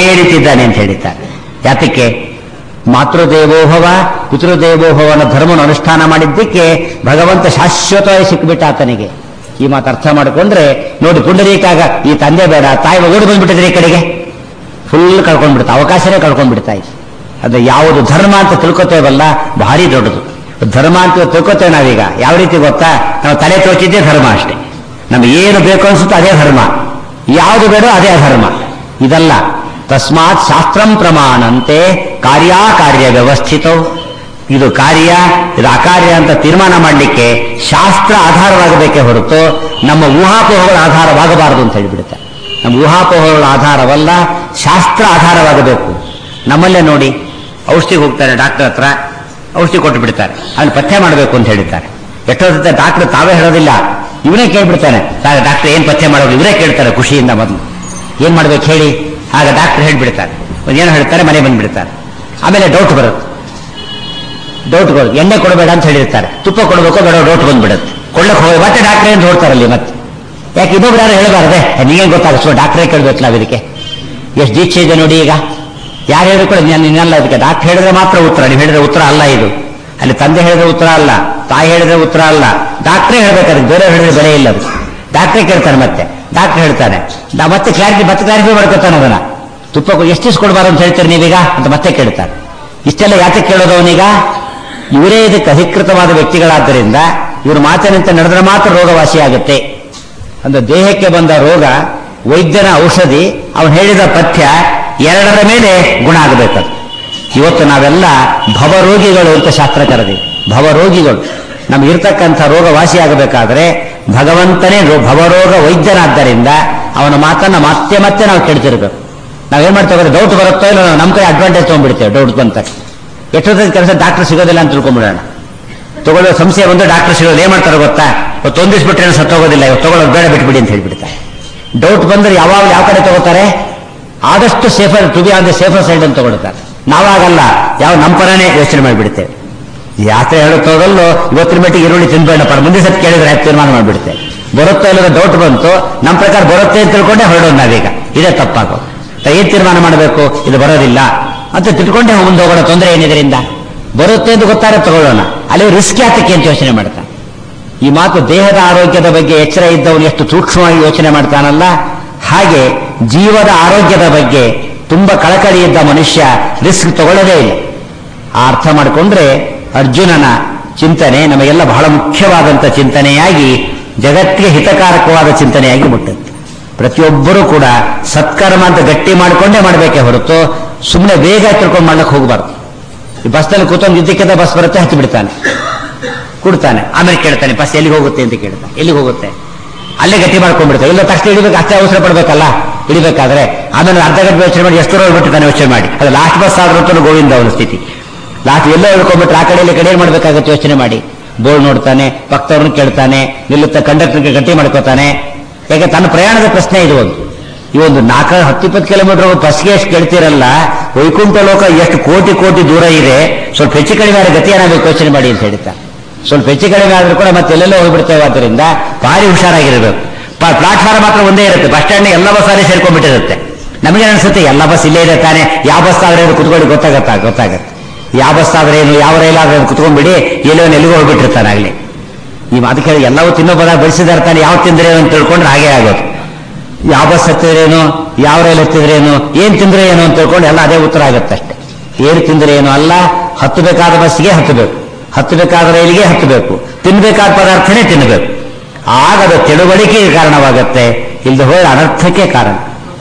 ರೀತಿದ್ದಾನೆ ಅಂತ ಹೇಳಿದ್ದಾರೆ ಯಾತಕ್ಕೆ ಮಾತೃದೇವೋಭವ ಪಿತೃದೇವೋಭವನ ಧರ್ಮವನ್ನು ಅನುಷ್ಠಾನ ಮಾಡಿದ್ದಕ್ಕೆ ಭಗವಂತ ಶಾಶ್ವತವಾಗಿ ಸಿಕ್ಕಿಬಿಟ್ಟ ಆತನಿಗೆ ಈ ಮಾತು ಅರ್ಥ ಮಾಡಿಕೊಂಡ್ರೆ ನೋಡಿ ಪುಂಡರೀಕಾಗ ಈ ತಂದೆ ಬೇಡ ತಾಯಿ ಓಡಿ ಬಂದ್ಬಿಟ್ಟಿದ್ರೆ ಈ ಕಡೆಗೆ ಫುಲ್ ಕಳ್ಕೊಂಡ್ಬಿಡ್ತಾ ಅವಕಾಶನೇ ಕಳ್ಕೊಂಡ್ಬಿಡ್ತಾ ಇತ್ತು ಅದು ಯಾವುದು ಧರ್ಮ ಅಂತ ತಿಳ್ಕೊತೇವಲ್ಲ ಭಾರಿ ದೊಡ್ಡದು ಧರ್ಮ ಅಂತ ತಿಳ್ಕೊತೇವೆ ನಾವೀಗ ಯಾವ ರೀತಿ ಗೊತ್ತಾ ನಾವು ತಲೆ ತೋಚಿದ್ದೇ ಧರ್ಮ ಅಷ್ಟೇ ನಮ್ಗೆ ಏನು ಬೇಕು ಅನ್ಸುತ್ತೋ ಅದೇ ಧರ್ಮ ಯಾವುದು ಬೇಡೋ ಅದೇ ಧರ್ಮ ಇದಲ್ಲ ತಸ್ಮಾತ್ ಶಾಸ್ತ್ರಂ ಪ್ರಮಾಣಂತೆ ಕಾರ್ಯಾಕಾರ್ಯ ವ್ಯವಸ್ಥಿತ ಇದು ಕಾರ್ಯ ಇದು ಅಕಾರ್ಯ ಅಂತ ತೀರ್ಮಾನ ಮಾಡಲಿಕ್ಕೆ ಶಾಸ್ತ್ರ ಆಧಾರವಾಗಬೇಕೇ ಹೊರತು ನಮ್ಮ ಊಹಾಪೋಹಗಳ ಆಧಾರವಾಗಬಾರದು ಅಂತ ಹೇಳಿಬಿಡುತ್ತೆ ನಮ್ಮ ಊಹಾಪೋಹಗಳ ಆಧಾರವಲ್ಲ ಶಾಸ್ತ್ರ ಆಧಾರವಾಗಬೇಕು ನಮ್ಮಲ್ಲೇ ನೋಡಿ ಔಷಧಿಗೆ ಹೋಗ್ತಾರೆ ಡಾಕ್ಟರ್ ಹತ್ರ ಔಷಧಿ ಕೊಟ್ಟು ಬಿಡ್ತಾರೆ ಅಲ್ಲಿ ಪಥ್ಯ ಮಾಡಬೇಕು ಅಂತ ಹೇಳಿದ್ದಾರೆ ಎಷ್ಟೊತ್ತ ಡಾಕ್ಟರ್ ತಾವೇ ಹೇಳೋದಿಲ್ಲ ಇವನೇ ಕೇಳ್ಬಿಡ್ತಾನೆ ಡಾಕ್ಟರ್ ಏನ್ ಪಥ್ಯ ಮಾಡೋದು ಇವರೇ ಕೇಳ್ತಾರೆ ಖುಷಿಯಿಂದ ಮೊದಲು ಏನ್ ಮಾಡ್ಬೇಕು ಹೇಳಿ ಆಗ ಡಾಕ್ಟರ್ ಹೇಳ್ಬಿಡ್ತಾರೆ ಏನು ಹೇಳ್ತಾರೆ ಮನೆ ಬಂದ್ಬಿಡ್ತಾರೆ ಆಮೇಲೆ ಡೌಟ್ ಬರುತ್ತೆ ಡೌಟ್ಗಳು ಎಣ್ಣೆ ಕೊಡಬೇಡ ಅಂತ ಹೇಳಿರ್ತಾರೆ ತುಪ್ಪ ಕೊಡಬೇಕು ಬೇಡ ಡೌಟ್ ಬಂದ್ಬಿಡುತ್ತೆ ಕೊಳ್ಳಕ್ಕೆ ಹೋಗಿ ಮತ್ತೆ ಡಾಕ್ಟರ್ ಏನು ನೋಡ್ತಾರಲ್ಲಿ ಮತ್ತೆ ಯಾಕೆ ಇನ್ನೊಬ್ರು ಯಾರು ಹೇಳಬಾರ್ದೆ ನೀಗೇನು ಗೊತ್ತಾಗುತ್ತೆ ಡಾಕ್ಟ್ರೇ ಕೇಳ್ಬೇಕು ನಾವು ಇದಕ್ಕೆ ಎಷ್ಟು ದೀಕ್ಷೆ ಇದೆ ನೋಡಿ ಈಗ ಯಾರು ಹೇಳಿದ್ರು ಕೂಡ ನಾನು ಇನ್ನಲ್ಲ ಅದಕ್ಕೆ ಡಾಕ್ಟರ್ ಹೇಳಿದ್ರೆ ಮಾತ್ರ ಉತ್ತರ ನೀವು ಹೇಳಿದ್ರೆ ಉತ್ತರ ಅಲ್ಲ ಇದು ಅಲ್ಲಿ ತಂದೆ ಹೇಳಿದ್ರೆ ಉತ್ತರ ಅಲ್ಲ ತಾಯಿ ಹೇಳಿದ್ರೆ ಉತ್ತರ ಅಲ್ಲ ಡಾಕ್ಟ್ರೇ ಹೇಳ್ಬೇಕಾದ್ರೆ ಬೇರೆ ಹೇಳಿದ್ರೆ ಬೆಲೆ ಇಲ್ಲ ಅದು ಡಾಕ್ಟ್ರೇ ಕೇಳ್ತಾನೆ ಮತ್ತೆ ಡಾಕ್ಟರ್ ಹೇಳ್ತಾನೆ ನಾ ಮತ್ತೆ ಕ್ಲಾರಿಟಿ ಮತ್ತೆ ಕ್ಲಾರಿಫೈ ಮಾಡ್ಕೊತಾನೆ ಅದನ್ನ ತುಪ್ಪ ಎಷ್ಟಿಷ್ಟು ಕೊಡಬಾರ್ದು ಅಂತ ಹೇಳ್ತೀರಿ ನೀವೀಗ ಅಂತ ಮತ್ತೆ ಕೇಳ್ತಾನೆ ಇಷ್ಟೆಲ್ಲ ಯಾಕೆ ಕೇಳೋದು ಅವನೀಗ ಇವರೇ ಇದಕ್ಕೆ ಅಧಿಕೃತವಾದ ವ್ಯಕ್ತಿಗಳಾದ್ದರಿಂದ ಇವ್ರ ಮಾತಿನಂತೆ ನಡೆದ್ರೆ ಮಾತ್ರ ರೋಗವಾಸಿಯಾಗುತ್ತೆ ಅಂದ್ರೆ ದೇಹಕ್ಕೆ ಬಂದ ರೋಗ ವೈದ್ಯನ ಔಷಧಿ ಅವನು ಹೇಳಿದ ಪಥ್ಯ ಎರಡರ ಮೇಲೆ ಗುಣ ಆಗಬೇಕದು ಇವತ್ತು ನಾವೆಲ್ಲ ಭವರೋಗಿಗಳು ಅಂತ ಶಾಸ್ತ್ರ ಕರೆದಿ ಭವರೋಗಿಗಳು ನಮಗಿರ್ತಕ್ಕಂಥ ರೋಗ ವಾಸಿಯಾಗಬೇಕಾದ್ರೆ ಭಗವಂತನೇ ಭವರೋಗ ವೈದ್ಯನಾದ್ದರಿಂದ ಅವನ ಮಾತನ್ನ ಮತ್ತೆ ಮತ್ತೆ ನಾವು ಕೇಳ್ತಿರ್ಬೇಕು ನಾವೇನ್ ಮಾಡ್ತೇವೆ ಡೌಟ್ ಬರುತ್ತೋ ಇಲ್ಲ ನಮ್ಮ ಕೈ ಅಡ್ವಾಂಟೇಜ್ ತಗೊಂಡ್ಬಿಡ್ತೇವೆ ಡೌಟ್ ಬಂತ ಎಷ್ಟೊತ್ತ ಕೆಲಸ ಡಾಕ್ಟರ್ ಸಿಗೋದಿಲ್ಲ ಅಂತ ತಿಳ್ಕೊಂಡ್ಬಿಡೋಣ ತಗೊಳ್ಳೋ ಸಂಶಯ ಬಂದು ಡಾಕ್ಟರ್ ಸಿಗೋದು ಏನ್ ಮಾಡ್ತಾರೆ ಗೊತ್ತಾ ಇವತ್ತು ಒಂದಿಸ್ಬಿಟ್ರೆ ಸತ್ತೋಗೋದಿಲ್ಲ ಇವತ್ತು ತಗೊಳ್ಳೋದು ಬೇಡ ಬಿಟ್ಬಿಡಿ ಅಂತ ಹೇಳ್ಬಿಡ್ತಾರೆ ಡೌಟ್ ಬಂದ್ರೆ ಯಾವಾಗ ಯಾವ ಕಡೆ ತಗೋತಾರೆ ಆದಷ್ಟು safer to be on the safer side ಅಂತ ತಗೊಳ್ತಾರೆ ನಾವಾಗಲ್ಲ ಯಾವ ನಮ್ಮ ಪರನೇ ಯೋಚನೆ ಮಾಡಿಬಿಡ್ತೇವೆ ಯಾತ್ರೆ ಹೇಳುತ್ತೋದಲ್ಲೋ ಇವತ್ತಿನ ಮಟ್ಟಿಗೆ ಈರುಳ್ಳಿ ತಿನ್ಬೇಡಪ್ಪ ಮುಂದೆ ಸತ್ ಕೇಳಿದ್ರೆ ಯಾಕೆ ತೀರ್ಮಾನ ಮಾಡಿಬಿಡುತ್ತೆ ಬರುತ್ತೋ ಇಲ್ಲದ ಡೌಟ್ ಬಂತು ನಮ್ಮ ಪ್ರಕಾರ ಬರುತ್ತೆ ಅಂತ ತಿಳ್ಕೊಂಡೆ ಹೊರಡೋದು ನಾವೀಗ ಇದೇ ತಪ್ಪಾಗೋ ಏನ್ ತೀರ್ಮಾನ ಮಾಡಬೇಕು ಇದು ಬರೋದಿಲ್ಲ ಅಂತ ತಿಳ್ಕೊಂಡೆ ಮುಂದೆ ಹೋಗೋಣ ತೊಂದರೆ ಏನಿದರಿಂದ ಬರುತ್ತೆ ಅಂತ ಗೊತ್ತಾಗ ತಗೊಳ್ಳೋಣ ಅಲ್ಲಿ ರಿಸ್ಕ್ ಯಾತಕ್ಕೆ ಅಂತ ಯೋಚನೆ ಮಾಡ್ತಾನೆ ಈ ಮಾತು ದೇಹದ ಆರೋಗ್ಯದ ಬಗ್ಗೆ ಎಚ್ಚರ ಇದ್ದವನು ಎಷ್ಟು ಸೂಕ್ಷ್ಮವಾಗಿ ಯೋಚನೆ ಮಾಡ್ತಾನಲ್ಲ ಹಾಗೆ ಜೀವದ ಆರೋಗ್ಯದ ಬಗ್ಗೆ ತುಂಬಾ ಕಳಕಳಿ ಇದ್ದ ಮನುಷ್ಯ ರಿಸ್ಕ್ ತಗೊಳ್ಳೋದೇ ಇಲ್ಲ ಆ ಅರ್ಥ ಮಾಡಿಕೊಂಡ್ರೆ ಅರ್ಜುನನ ಚಿಂತನೆ ನಮಗೆಲ್ಲ ಬಹಳ ಮುಖ್ಯವಾದಂಥ ಚಿಂತನೆಯಾಗಿ ಜಗತ್ತಿಗೆ ಹಿತಕಾರಕವಾದ ಚಿಂತನೆಯಾಗಿ ಮುಟ್ಟುತ್ತೆ ಪ್ರತಿಯೊಬ್ಬರೂ ಕೂಡ ಸತ್ಕರ್ಮ ಅಂತ ಗಟ್ಟಿ ಮಾಡಿಕೊಂಡೇ ಮಾಡಬೇಕೇ ಹೊರತು ಸುಮ್ಮನೆ ಬೇಗ ತಿಳ್ಕೊಂಡು ಮಾಡ್ಲಿಕ್ಕೆ ಹೋಗಬಾರ್ದು ಈ ಬಸ್ನಲ್ಲಿ ಕೂತ್ಕೊಂಡು ಇದ್ದಕ್ಕಿಂತ ಬಸ್ ಬರುತ್ತೆ ಹತ್ತಿ ಬಿಡ್ತಾನೆ ಕೊಡ್ತಾನೆ ಆಮೇಲೆ ಕೇಳ್ತಾನೆ ಬಸ್ ಎಲ್ಲಿಗೆ ಹೋಗುತ್ತೆ ಅಂತ ಕೇಳ್ತಾನೆ ಎಲ್ಲಿಗೆ ಹೋಗುತ್ತೆ ಅಲ್ಲೇ ಗಟ್ಟಿ ಮಾಡ್ಕೊಂಡ್ಬಿಡ್ತಾರೆ ಇಲ್ಲ ತಕ್ಷಣ ಇಡಬೇಕು ಅಷ್ಟೇ ಅವಸರ ಪಡ್ಬೇಕಲ್ಲ ಇಡಬೇಕಾದ್ರೆ ಆಮೇಲೆ ಅರ್ಧ ಗಂಟೆ ಯೋಚನೆ ಮಾಡಿ ಎಷ್ಟು ರೋಡ್ ಬಿಟ್ಟಿದ್ದಾನೆ ಯೋಚನೆ ಮಾಡಿ ಅದು ಲಾಸ್ಟ್ ಬಸ್ ಆದ್ರೂ ಗೋವಿಂದ ಅವನ ಸ್ಥಿತಿ ಲಾಸ್ಟ್ ಎಲ್ಲೋ ಹೇಳ್ಕೊಂಡ್ಬಿಟ್ರೆ ಆ ಕಡೆಯಲ್ಲಿ ಕಡೆ ಏನ್ ಮಾಡ್ಬೇಕಾಗತ್ತೆ ಯೋಚನೆ ಮಾಡಿ ಬೋರ್ಡ್ ನೋಡ್ತಾನೆ ಭಕ್ತವ್ರನ್ನ ಕೇಳ್ತಾನೆ ನಿಲ್ಲುತ್ತ ಕಂಡಕ್ಟರ್ಗೆ ಗಟ್ಟಿ ಮಾಡ್ಕೋತಾನೆ ಯಾಕೆ ತನ್ನ ಪ್ರಯಾಣದ ಪ್ರಶ್ನೆ ಇದು ಒಂದು ಈ ಒಂದು ನಾಲ್ಕು ಹತ್ತಿಪ್ಪತ್ತು ಕಿಲೋಮೀಟರ್ ಬಸ್ಗೆ ಎಷ್ಟು ಕೇಳ್ತಿರಲ್ಲ ವೈಕುಂಠ ಲೋಕ ಎಷ್ಟು ಕೋಟಿ ಕೋಟಿ ದೂರ ಇದೆ ಸ್ವಲ್ಪ ಹೆಚ್ಚು ಕಡಿಮೆ ಆದ ಗತಿ ಏನಾಗಬೇಕು ಯೋಚನೆ ಮಾಡಿ ಅಂತ ಹೇಳ್ತಾ ಸ್ವಲ್ಪ ಹೆಚ್ಚು ಕಡಿಮೆ ಆದ್ರೂ ಕೂಡ ಮತ್ತೆ ಎಲ್ಲೆಲ್ಲೋ ಹೋಗ್ಬಿಡ್ತೇವೆ ಆದ್ದರಿಂದ ಭಾರಿ ಹುಷಾರಾಗಿರ್ಬೇಕು ಪ್ಲಾಟ್ಫಾರ್ಮ್ ಮಾತ್ರ ಒಂದೇ ಇರುತ್ತೆ ಬಸ್ ಸ್ಟ್ಯಾಂಡ್ ಎಲ್ಲ ಬಸ್ ಅಲ್ಲಿ ಸೇರ್ಕೊಂಡ್ಬಿಟ್ಟಿರುತ್ತೆ ನಮಗೆ ಅನ್ಸುತ್ತೆ ಎಲ್ಲ ಬಸ್ ಇಲ್ಲೇ ಇದೆ ತಾನೆ ಯಾವ ಬಸ್ ಆದ್ರೆ ಏನು ಕುತ್ಕೊಳ್ಳಿ ಗೊತ್ತಾಗತ್ತಾ ಗೊತ್ತಾಗತ್ತೆ ಯಾವ ಬಸ್ ಆದ್ರೆ ಏನು ಯಾವ ರೈಲ್ ಆದ್ರೆ ಕುತ್ಕೊಂಡ್ಬಿಡಿ ಎಲ್ಲೋ ಎಲ್ಲಿಗೂ ಹೋಗ್ಬಿಟ್ಟಿರ್ತಾನೆ ಆಗ್ಲಿ ಈ ಮಾತು ಕೇಳಿ ಎಲ್ಲವೂ ತಿನ್ನೋ ಪದಾರ್ಥ ಬಡಿಸಿದಾರೆ ತಾನೆ ಯಾವ ತಿಂದ್ರೆ ಅಂತ ತಿಳ್ಕೊಂಡ್ರೆ ಹಾಗೆ ಆಗೋದು ಯಾವ ಬಸ್ ಹತ್ತಿದ್ರೇನು ಯಾವ ರೈಲ್ ಹತ್ತಿದ್ರೇನು ಏನ್ ತಿಂದ್ರೆ ಏನು ಅಂತ ತಿಳ್ಕೊಂಡು ಎಲ್ಲ ಅದೇ ಉತ್ತರ ಆಗುತ್ತೆ ಅಷ್ಟೇ ಏನು ತಿಂದ್ರೆ ಏನು ಅಲ್ಲ ಹತ್ತಬೇಕಾದ ಬಸ್ಗೆ ಹತ್ತಬೇಕು ಹತ್ತಬೇಕಾದ ರೈಲಿಗೆ ಹತ್ತಬೇಕು ತಿನ್ಬೇಕಾದ ಪದಾರ್ಥನೇ ತಿನ್ನಬೇಕು ಆಗ ಅದು ತಿಳುವಳಿಕೆಗೆ ಕಾರಣವಾಗುತ್ತೆ ಇಲ್ಲದೆ ಹೋದ ಅನರ್ಥಕ್ಕೆ ಕಾರಣ